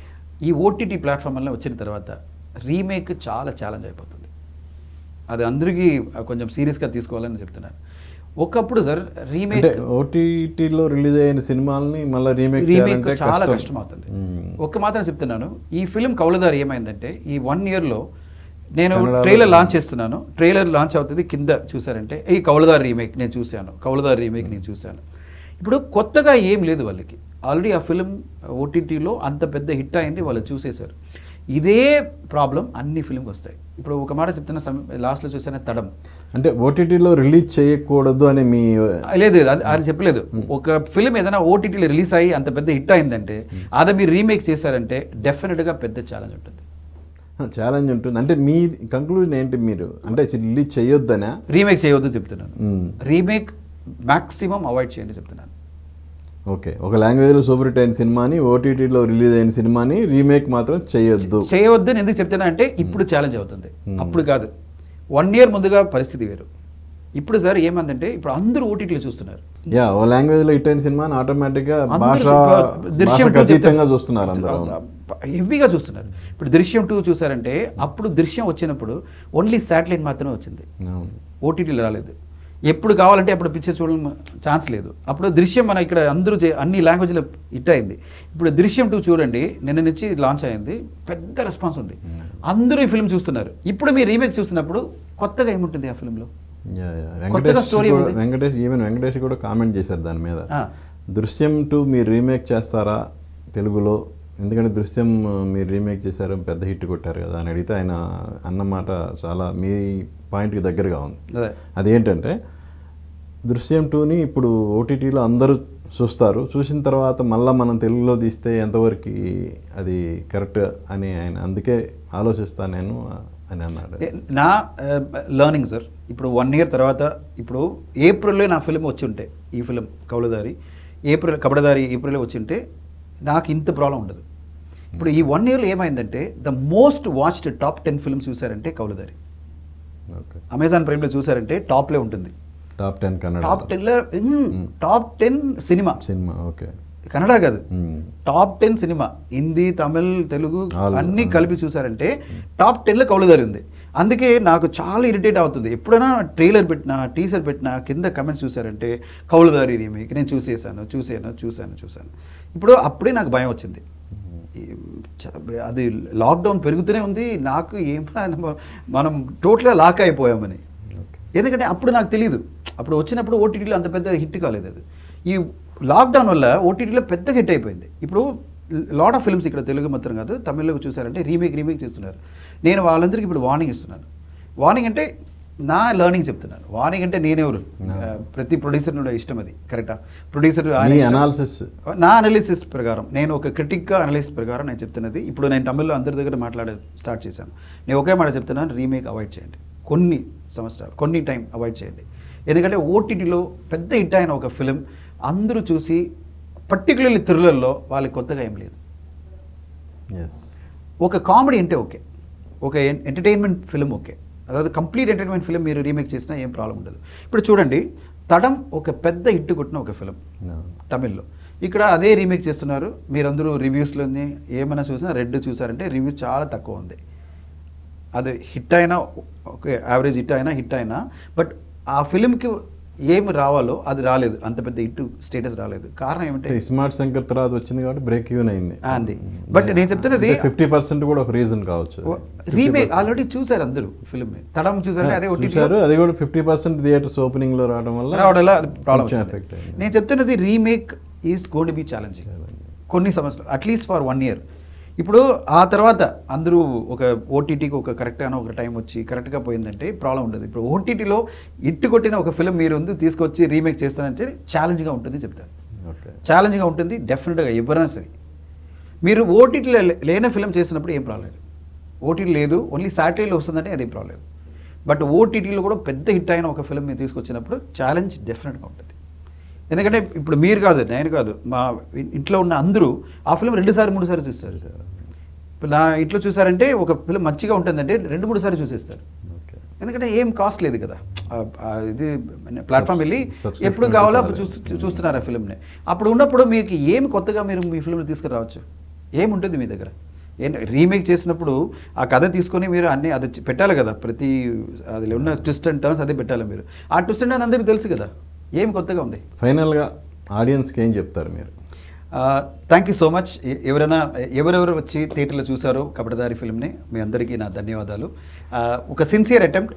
ఈ ఓటీటీ ప్లాట్ఫామ్ వల్ల వచ్చిన తర్వాత రీమేక్ చాలా ఛాలెంజ్ అయిపోతుంది అది అందరికీ కొంచెం సీరియస్గా తీసుకోవాలని చెప్తున్నాను ఒకప్పుడు సార్ రీమేక్ అంటే ఓటీటీలో రిలీజ్ అయిన సినిమాల్ని మళ్ళీ రీమేక్ రీమేక్ చేయాలంటే చాలా కష్టం. కష్టం అవుతుంది మ్మ్. ఒక్క మాత్రం చెప్తున్నాను ఈ ఫిల్మ్ కౌలదారి ఏమైందంటే ఈ వన్ ఇయర్లో నేను కన్నడలో ట్రైలర్ లాంచ్ చేస్తున్నాను ట్రైలర్ లాంచ్ అవుతుంది కింద చూసారంటే ఈ కౌలదారి రీమేక్ నేను చూశాను కౌలదారి రీమేక్ నేను చూశాను ఇప్పుడు కొత్తగా ఏం లేదు వాళ్ళకి ఆల్రెడీ ఆ ఫిల్మ్ ఓటీటీలో అంత పెద్ద హిట్ అయింది వాళ్ళు చూసేశారు ఇదే ప్రాబ్లం అన్ని ఫిల్మ్కి వస్తాయి ఇప్పుడు ఒక మాట చెప్తున్నా లాస్ట్లో చూసాను తడం అంటే ఓటీటీలో రిలీజ్ చేయకూడదు అని మీ లేదు అది అది చెప్పలేదు ఒక ఫిల్మ్ ఏదైనా ఓటీటీలో రిలీజ్ అయ్యి అంత పెద్ద హిట్ అయిందంటే అదే మీరు రీమేక్ చేశారంటే డెఫినెట్గా పెద్ద ఛాలెంజ్ ఉంటుంది ఛాలెంజ్ ఉంటుంది అంటే మీ కంక్లూజన్ ఏంటి మీరు అంటే రిలీజ్ చేయొద్దనా రీమేక్ చేయవద్దు చెప్తున్నాను మ్మ్. రీమేక్ మాక్సిమం అవాయిడ్ చేయండి చెప్తున్నాను ఓకే ఒక లాంగ్వేజ్లో సూపర్ హిట్ అయిన సినిమాని ఓటీటీలో రిలీజ్ అయిన సినిమాని రీమేక్ మాత్రం చేయొద్దు చేయవద్దు అని ఎందుకు చెప్తున్నా అంటే ఇప్పుడు ఛాలెంజ్ అవుతుంది అప్పుడు కాదు వన్ ఇయర్ ముందుగా పరిస్థితి వేరు ఇప్పుడు సార్ ఏమందంటే ఇప్పుడు అందరూ ఓటీటీలో చూస్తున్నారు యా ఓ లాంగ్వేజ్ లో హిట్ అయిన సినిమాని ఆటోమేటిక్ గా అందరూ భాష చూస్తున్నారు. దృశ్యం భాషకు two అతీతంగా చెప్తారు. చూస్తున్నారు అందరూ హెవీగా చూస్తున్నారు ఇప్పుడు దృశ్యం టూ చూసారంటే అప్పుడు దృశ్యం వచ్చినప్పుడు ఓన్లీ శాటిలైట్ మాత్రమే వచ్చింది అవును. ఓటీటీలో రాలేదు ఎప్పుడు కావాలంటే అప్పుడు పిక్చర్ చూడడం ఛాన్స్ లేదు అప్పుడు దృశ్యం మన ఇక్కడ అందరూ చే- అన్ని లాంగ్వేజ్లో హిట్ అయింది ఇప్పుడు దృశ్యం టూ చూడండి నిన్న నుంచి లాంచ్ అయింది పెద్ద రెస్పాన్స్ ఉంది అందరూ ఈ ఫిల్మ్ చూస్తున్నారు ఇప్పుడు మీరు రీమేక్ చూసినప్పుడు కొత్తగా ఏముంటుంది ఆ ఫిల్మ్లో యా, యా. కొత్తగా వెంకటేష్ story కూడా- ఉంది. వెంకటేష్ ఈవెన్ వెంకటేష్ కూడా కామెంట్ చేశారు దాని మీద ఆ. దృశ్యం టూ మీరు రీమేక్ చేస్తారా తెలుగులో ఎందుకంటే దృశ్యం ఆ, మీరు రీమేక్ చేశారు పెద్ద హిట్ కొట్టారు కదా అని అడిగితే ఆయన అన్నమాట చాలా మీ పాయింట్కి దగ్గరగా ఉంది అదే అదేంటంటే దృశ్యం టూని ఇప్పుడు ఓటీటీలో అందరూ చూస్తారు చూసిన తర్వాత మళ్ళీ మనం తెలుగులో తీస్తే ఎంతవరకు అది కరెక్ట్ అని ఆయన అందుకే ఆలోచిస్తాను నేను అని అన్నాడు ఏ, నా లర్నింగ్ సార్ ఇప్పుడు వన్ ఇయర్ తర్వాత ఇప్పుడు ఏప్రిల్లో నా ఫిలిం వచ్చి ఉంటే ఈ ఫిలిం కౌలదారి ఏప్రిల్ కబడదారి ఏప్రిల్లో వచ్చి ఉంటే నాకు ఇంత ప్రాబ్లం ఉండదు ఇప్పుడు ఈ వన్ ఇయర్లో ఏమైందంటే the most watched top ten films చూసారంటే కౌలదారి ఓకే అమెజాన్ ప్రైమ్లో చూసారంటే టాప్లో ఉంటుంది టాప్ టెన్ కన్నడ టాప్ టెన్లో టాప్ టెన్ సినిమా సినిమా ఓకే కన్నడ కాదు మ్మ్. టాప్ టెన్ సినిమా హిందీ తమిళ్ తెలుగు All, అన్ని కలిపి చూసారంటే టాప్ టెన్లో కౌలుదారి ఉంది అందుకే నాకు చాలా ఇరిటేట్ అవుతుంది ఎప్పుడైనా ట్రైలర్ పెట్టినా టీజర్ పెట్టినా కింద కమెంట్స్ చూసారంటే కౌలుదారి రీమేక్ నేను చూసేసాను చూసాను చూశాను చూశాను ఇప్పుడు అప్పుడే నాకు భయం వచ్చింది ఈ చ- అది లాక్డౌన్ పెరుగుతూనే ఉంది నాకు ఏం మనం టోటల్గా లాక్ అయిపోయామని ఎందుకంటే అప్పుడు నాకు తెలియదు అప్పుడు వచ్చినప్పుడు ఓటీటీలో అంత పెద్ద హిట్ కాలేదు అది ఈ లాక్డౌన్ వల్ల ఓటీటీలో పెద్ద హిట్ అయిపోయింది ఇప్పుడు లాట్ ఆఫ్ ఫిల్మ్స్ ఇక్కడ తెలుగు మాత్రం కాదు తమిళ్లో చూసారంటే రీమేక్ రీమేక్ చేస్తున్నారు నేను వాళ్ళందరికీ ఇప్పుడు వార్నింగ్ ఇస్తున్నాను వార్నింగ్ అంటే నా లెర్నింగ్ చెప్తున్నాను వార్నింగ్ అంటే నేనెవరు ఆ, ప్రతి ప్రొడ్యూసర్ కూడా ఇష్టం అది కరెక్టా ప్రొడ్యూసర్ మీ అనాలిసిస్ నా అనాలిసిస్ ప్రకారం నేను ఒక క్రిటిక్గా అనాలిసిస్ ప్రకారం నేను చెప్తున్నది ఇప్పుడు నేను తమిళ్లో అందరి దగ్గర మాట్లాడే స్టార్ట్ చేశాను నేను ఒకే మాట చెప్తున్నాను రీమేక్ అవాయిడ్ చేయండి కొన్ని సంవత్సరాలు కొన్ని టైం అవాయిడ్ చేయండి ఎందుకంటే ఓటీటీలో పెద్ద హిట్ అయిన ఒక ఫిలిం అందరూ చూసి పర్టికులర్లీ థ్రిల్లర్లో వాళ్ళకి కొత్తగా ఏం లేదు ఎస్ ఒక కామెడీ అంటే ఓకే ఒక ఎంటర్టైన్మెంట్ ఫిలిం ఓకే అதாவது కంప్లీట్ ఎంటర్టైన్మెంట్ ఫిలిం మీరు రీమేక్ చేసినా ఏం ప్రాబ్లం ఉండదు ఇప్పుడు చూడండి తడం ఒక పెద్ద హిట్ కొట్టిన ఒక ఫిలిం తమిళ్లో ఇక్కడ అదే రీమేక్ చేస్తున్నారు మీరందరూ రివ్యూస్లో ఏమైనా చూసినా రెడ్ చూసారంటే రివ్యూ చాలా తక్కువ ఉంది అది హిట్ అయినా ఓకే యావరేజ్ హిట్ అయినా హిట్ అయినా బట్ ఆ ఫిలింకి ఏమి రావాలో అది రాలేదు అంత పెద్ద హిట్ స్టేటస్ రాలేదు కారణం ఏమంటే స్మార్ట్ శంకర్ తర్వాత వచ్చింది కాబట్టి బ్రేక్ ఈవెన్ అయింది ఆ, అంది బట్ నేను చెప్తున్నది ఫిఫ్టీ పర్సెంట్ కూడా ఒక రీజన్ కావచ్చు రీమేక్ ఆల్రెడీ చూసారు అందరూ ఫిలిం తడం చూసారంటే అదే OTT లో చూశారు అది కూడా ఫిఫ్టీ పర్సెంట్ థియేటర్స్ ఓపెనింగ్ లో రావడం వల్ల రావడంలో అది ప్రాబ్లం కొంచెం వచ్చింది affect అయింది. నేను చెప్తున్నది remake is going to be challenging కొన్ని సంవత్సరాలు అట్లీస్ట్ ఫర్ వన్ ఇయర్ ఇప్పుడు ఆ తర్వాత అందరూ ఒక ఓటీటీకి ఒక కరెక్ట్ అయిన ఒక టైం వచ్చి కరెక్ట్గా పోయిందంటే ప్రాబ్లం ఉండదు ఇప్పుడు ఓటీటీలో ఇట్టు కొట్టిన ఒక ఫిలిం మీరు ఉంది తీసుకొచ్చి రీమేక్ చేస్తానంటే ఛాలెంజ్గా ఉంటుంది చెప్తాను ఓకే ఛాలెంజ్గా ఉంటుంది డెఫినెట్గా ఎవరైనా సరే మీరు ఓటీటీలో లేని ఫిలిం చేసినప్పుడు ఏం ప్రాబ్లం లేదు ఓటీటీ లేదు ఓన్లీ శాటిలైట్లో వస్తుందంటే అదేం ప్రాబ్లం లేదు బట్ ఓటీటీలో కూడా పెద్ద హిట్ అయిన ఒక ఫిలిం మీరు తీసుకొచ్చినప్పుడు ఛాలెంజ్ డెఫినెట్గా ఉంటుంది ఎందుకంటే ఇప్పుడు మీరు కాదు నేను కాదు మా ఇంట్లో ఉన్న అందరూ ఆ ఫిలిం రెండు సార్లు మూడు సార్లు చూస్తారు ఇప్పుడు నా ఇంట్లో చూసారంటే ఒక ఫిలిం మంచిగా ఉంటుందంటే రెండు మూడు సార్లు చూసేస్తారు ఓకే ఎందుకంటే ఏం కాస్ట్ లేదు కదా ఆ- ఆ ఇది ప్లాట్ఫామ్ వెళ్ళి Subscription ఎప్పుడు కావాలో ఉంటే అప్పుడు చూస్తూ చూస్తున్నారు ఆ ఫిల్మ్ని అప్పుడు ఉన్నప్పుడు మీకు ఏం కొత్తగా మీరు మీ ఫిల్మ్ని తీసుకురావచ్చు ఏముంటుంది మీ దగ్గర ఏం రీమేక్ చేసినప్పుడు ఆ కథ తీసుకొని మీరు అన్ని అది చ- పెట్టాలి కదా ప్రతి అది ఉన్న ట్విస్ట్ అండ్ టర్న్స్ అదే పెట్టాలి మీరు ఆ ట్విస్ట్ అండ్ అందరికీ తెలుసు కదా ఏం కొత్తగా ఉంది ఫైనల్గా ఆడియన్స్కి ఏం చెప్తారు మీరు థ్యాంక్ యూ సో మచ్ ఎవరైనా ఎవరెవరు వచ్చి థియేటర్లో చూసారో కబడదారి ఫిల్మ్ని మీ అందరికీ నా ధన్యవాదాలు ఆ, ఒక సిన్సియర్ అటెంప్ట్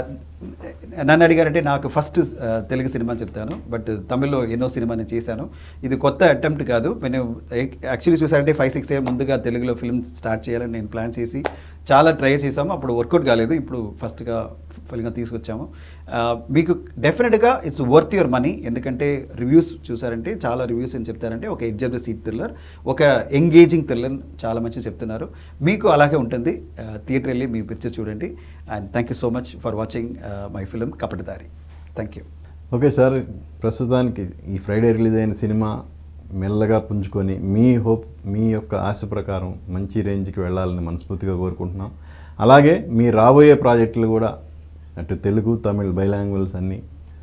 నన్ను అడిగారంటే నాకు ఫస్ట్ తెలుగు సినిమా చెప్తాను బట్ తమిళ్లో ఎన్నో సినిమా నేను చేశాను ఇది కొత్త అటెంప్ట్ కాదు నేను యాక్చువల్లీ చూసారంటే ఫైవ్ సిక్స్ ఇయర్ ముందుగా తెలుగులో ఫిల్మ్ స్టార్ట్ చేయాలని నేను ప్లాన్ చేసి చాలా ట్రై చేసాము అప్పుడు వర్కౌట్ కాలేదు ఇప్పుడు ఫస్ట్గా ఫిల్మ్గా తీసుకొచ్చాము ఆ, మీకు డెఫినెట్గా ఇట్స్ వర్త్ యువర్ మనీ ఎందుకంటే రివ్యూస్ చూసారంటే చాలా రివ్యూస్ ఏం చెప్తారంటే ఒక edge of the seat thriller ఒక ఎంగేజింగ్ థ్రిల్లర్ చాలా మంచి చెప్తున్నారు మీకు అలాగే ఉంటుంది థియేటర్ వెళ్ళి మీ పిక్చర్ చూడండి and thank you so much for watching my film Kapatadhaari thank you okay sir ప్రస్తుతానికి ఈ ఫ్రైడే రిలీజ్ అయిన సినిమా మెల్లగా పుంజుకొని మీ హోప్ మీ యొక్క ఆశ ప్రకారం మంచి రేంజ్కి వెళ్ళాలని మనస్ఫూర్తిగా కోరుకుంటున్నాం అలాగే మీ రాబోయే ప్రాజెక్టులు కూడా అటు తెలుగు తమిళ్ బైలాంగ్వేజ్ అన్నీ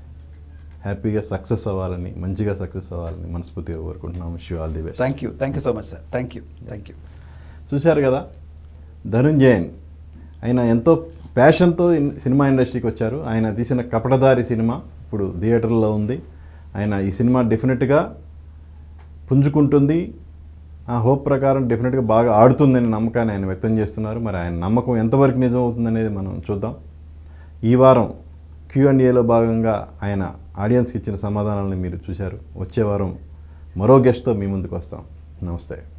హ్యాపీగా సక్సెస్ అవ్వాలని మంచిగా సక్సెస్ అవ్వాలని మనస్ఫూర్తిగా కోరుకుంటున్నాం wish all the best thank you thank you so much sir thank you thank you చూశారు కదా ధనుంజయన్ ఆయన ఎంతో ప్యాషన్తో ఇన్- సినిమా ఇండస్ట్రీకి వచ్చారు ఆయన తీసిన కపటదారి సినిమా ఇప్పుడు థియేటర్లో ఉంది ఆయన ఈ సినిమా డెఫినెట్గా పుంజుకుంటుంది ఆ హోప్ ప్రకారం డెఫినెట్గా బాగా ఆడుతుందనే నమ్మకాన్ని ఆయన వ్యక్తం చేస్తున్నారు మరి ఆయన నమ్మకం ఎంతవరకు నిజం అవుతుందనేది మనం చూద్దాం ఈ వారం క్యూ అండ్ ఏలో భాగంగా ఆయన ఆడియన్స్కి ఇచ్చిన సమాధానాలను మీరు చూశారు వచ్చే వారం మరో గెస్ట్తో మీ ముందుకు వస్తాం నమస్తే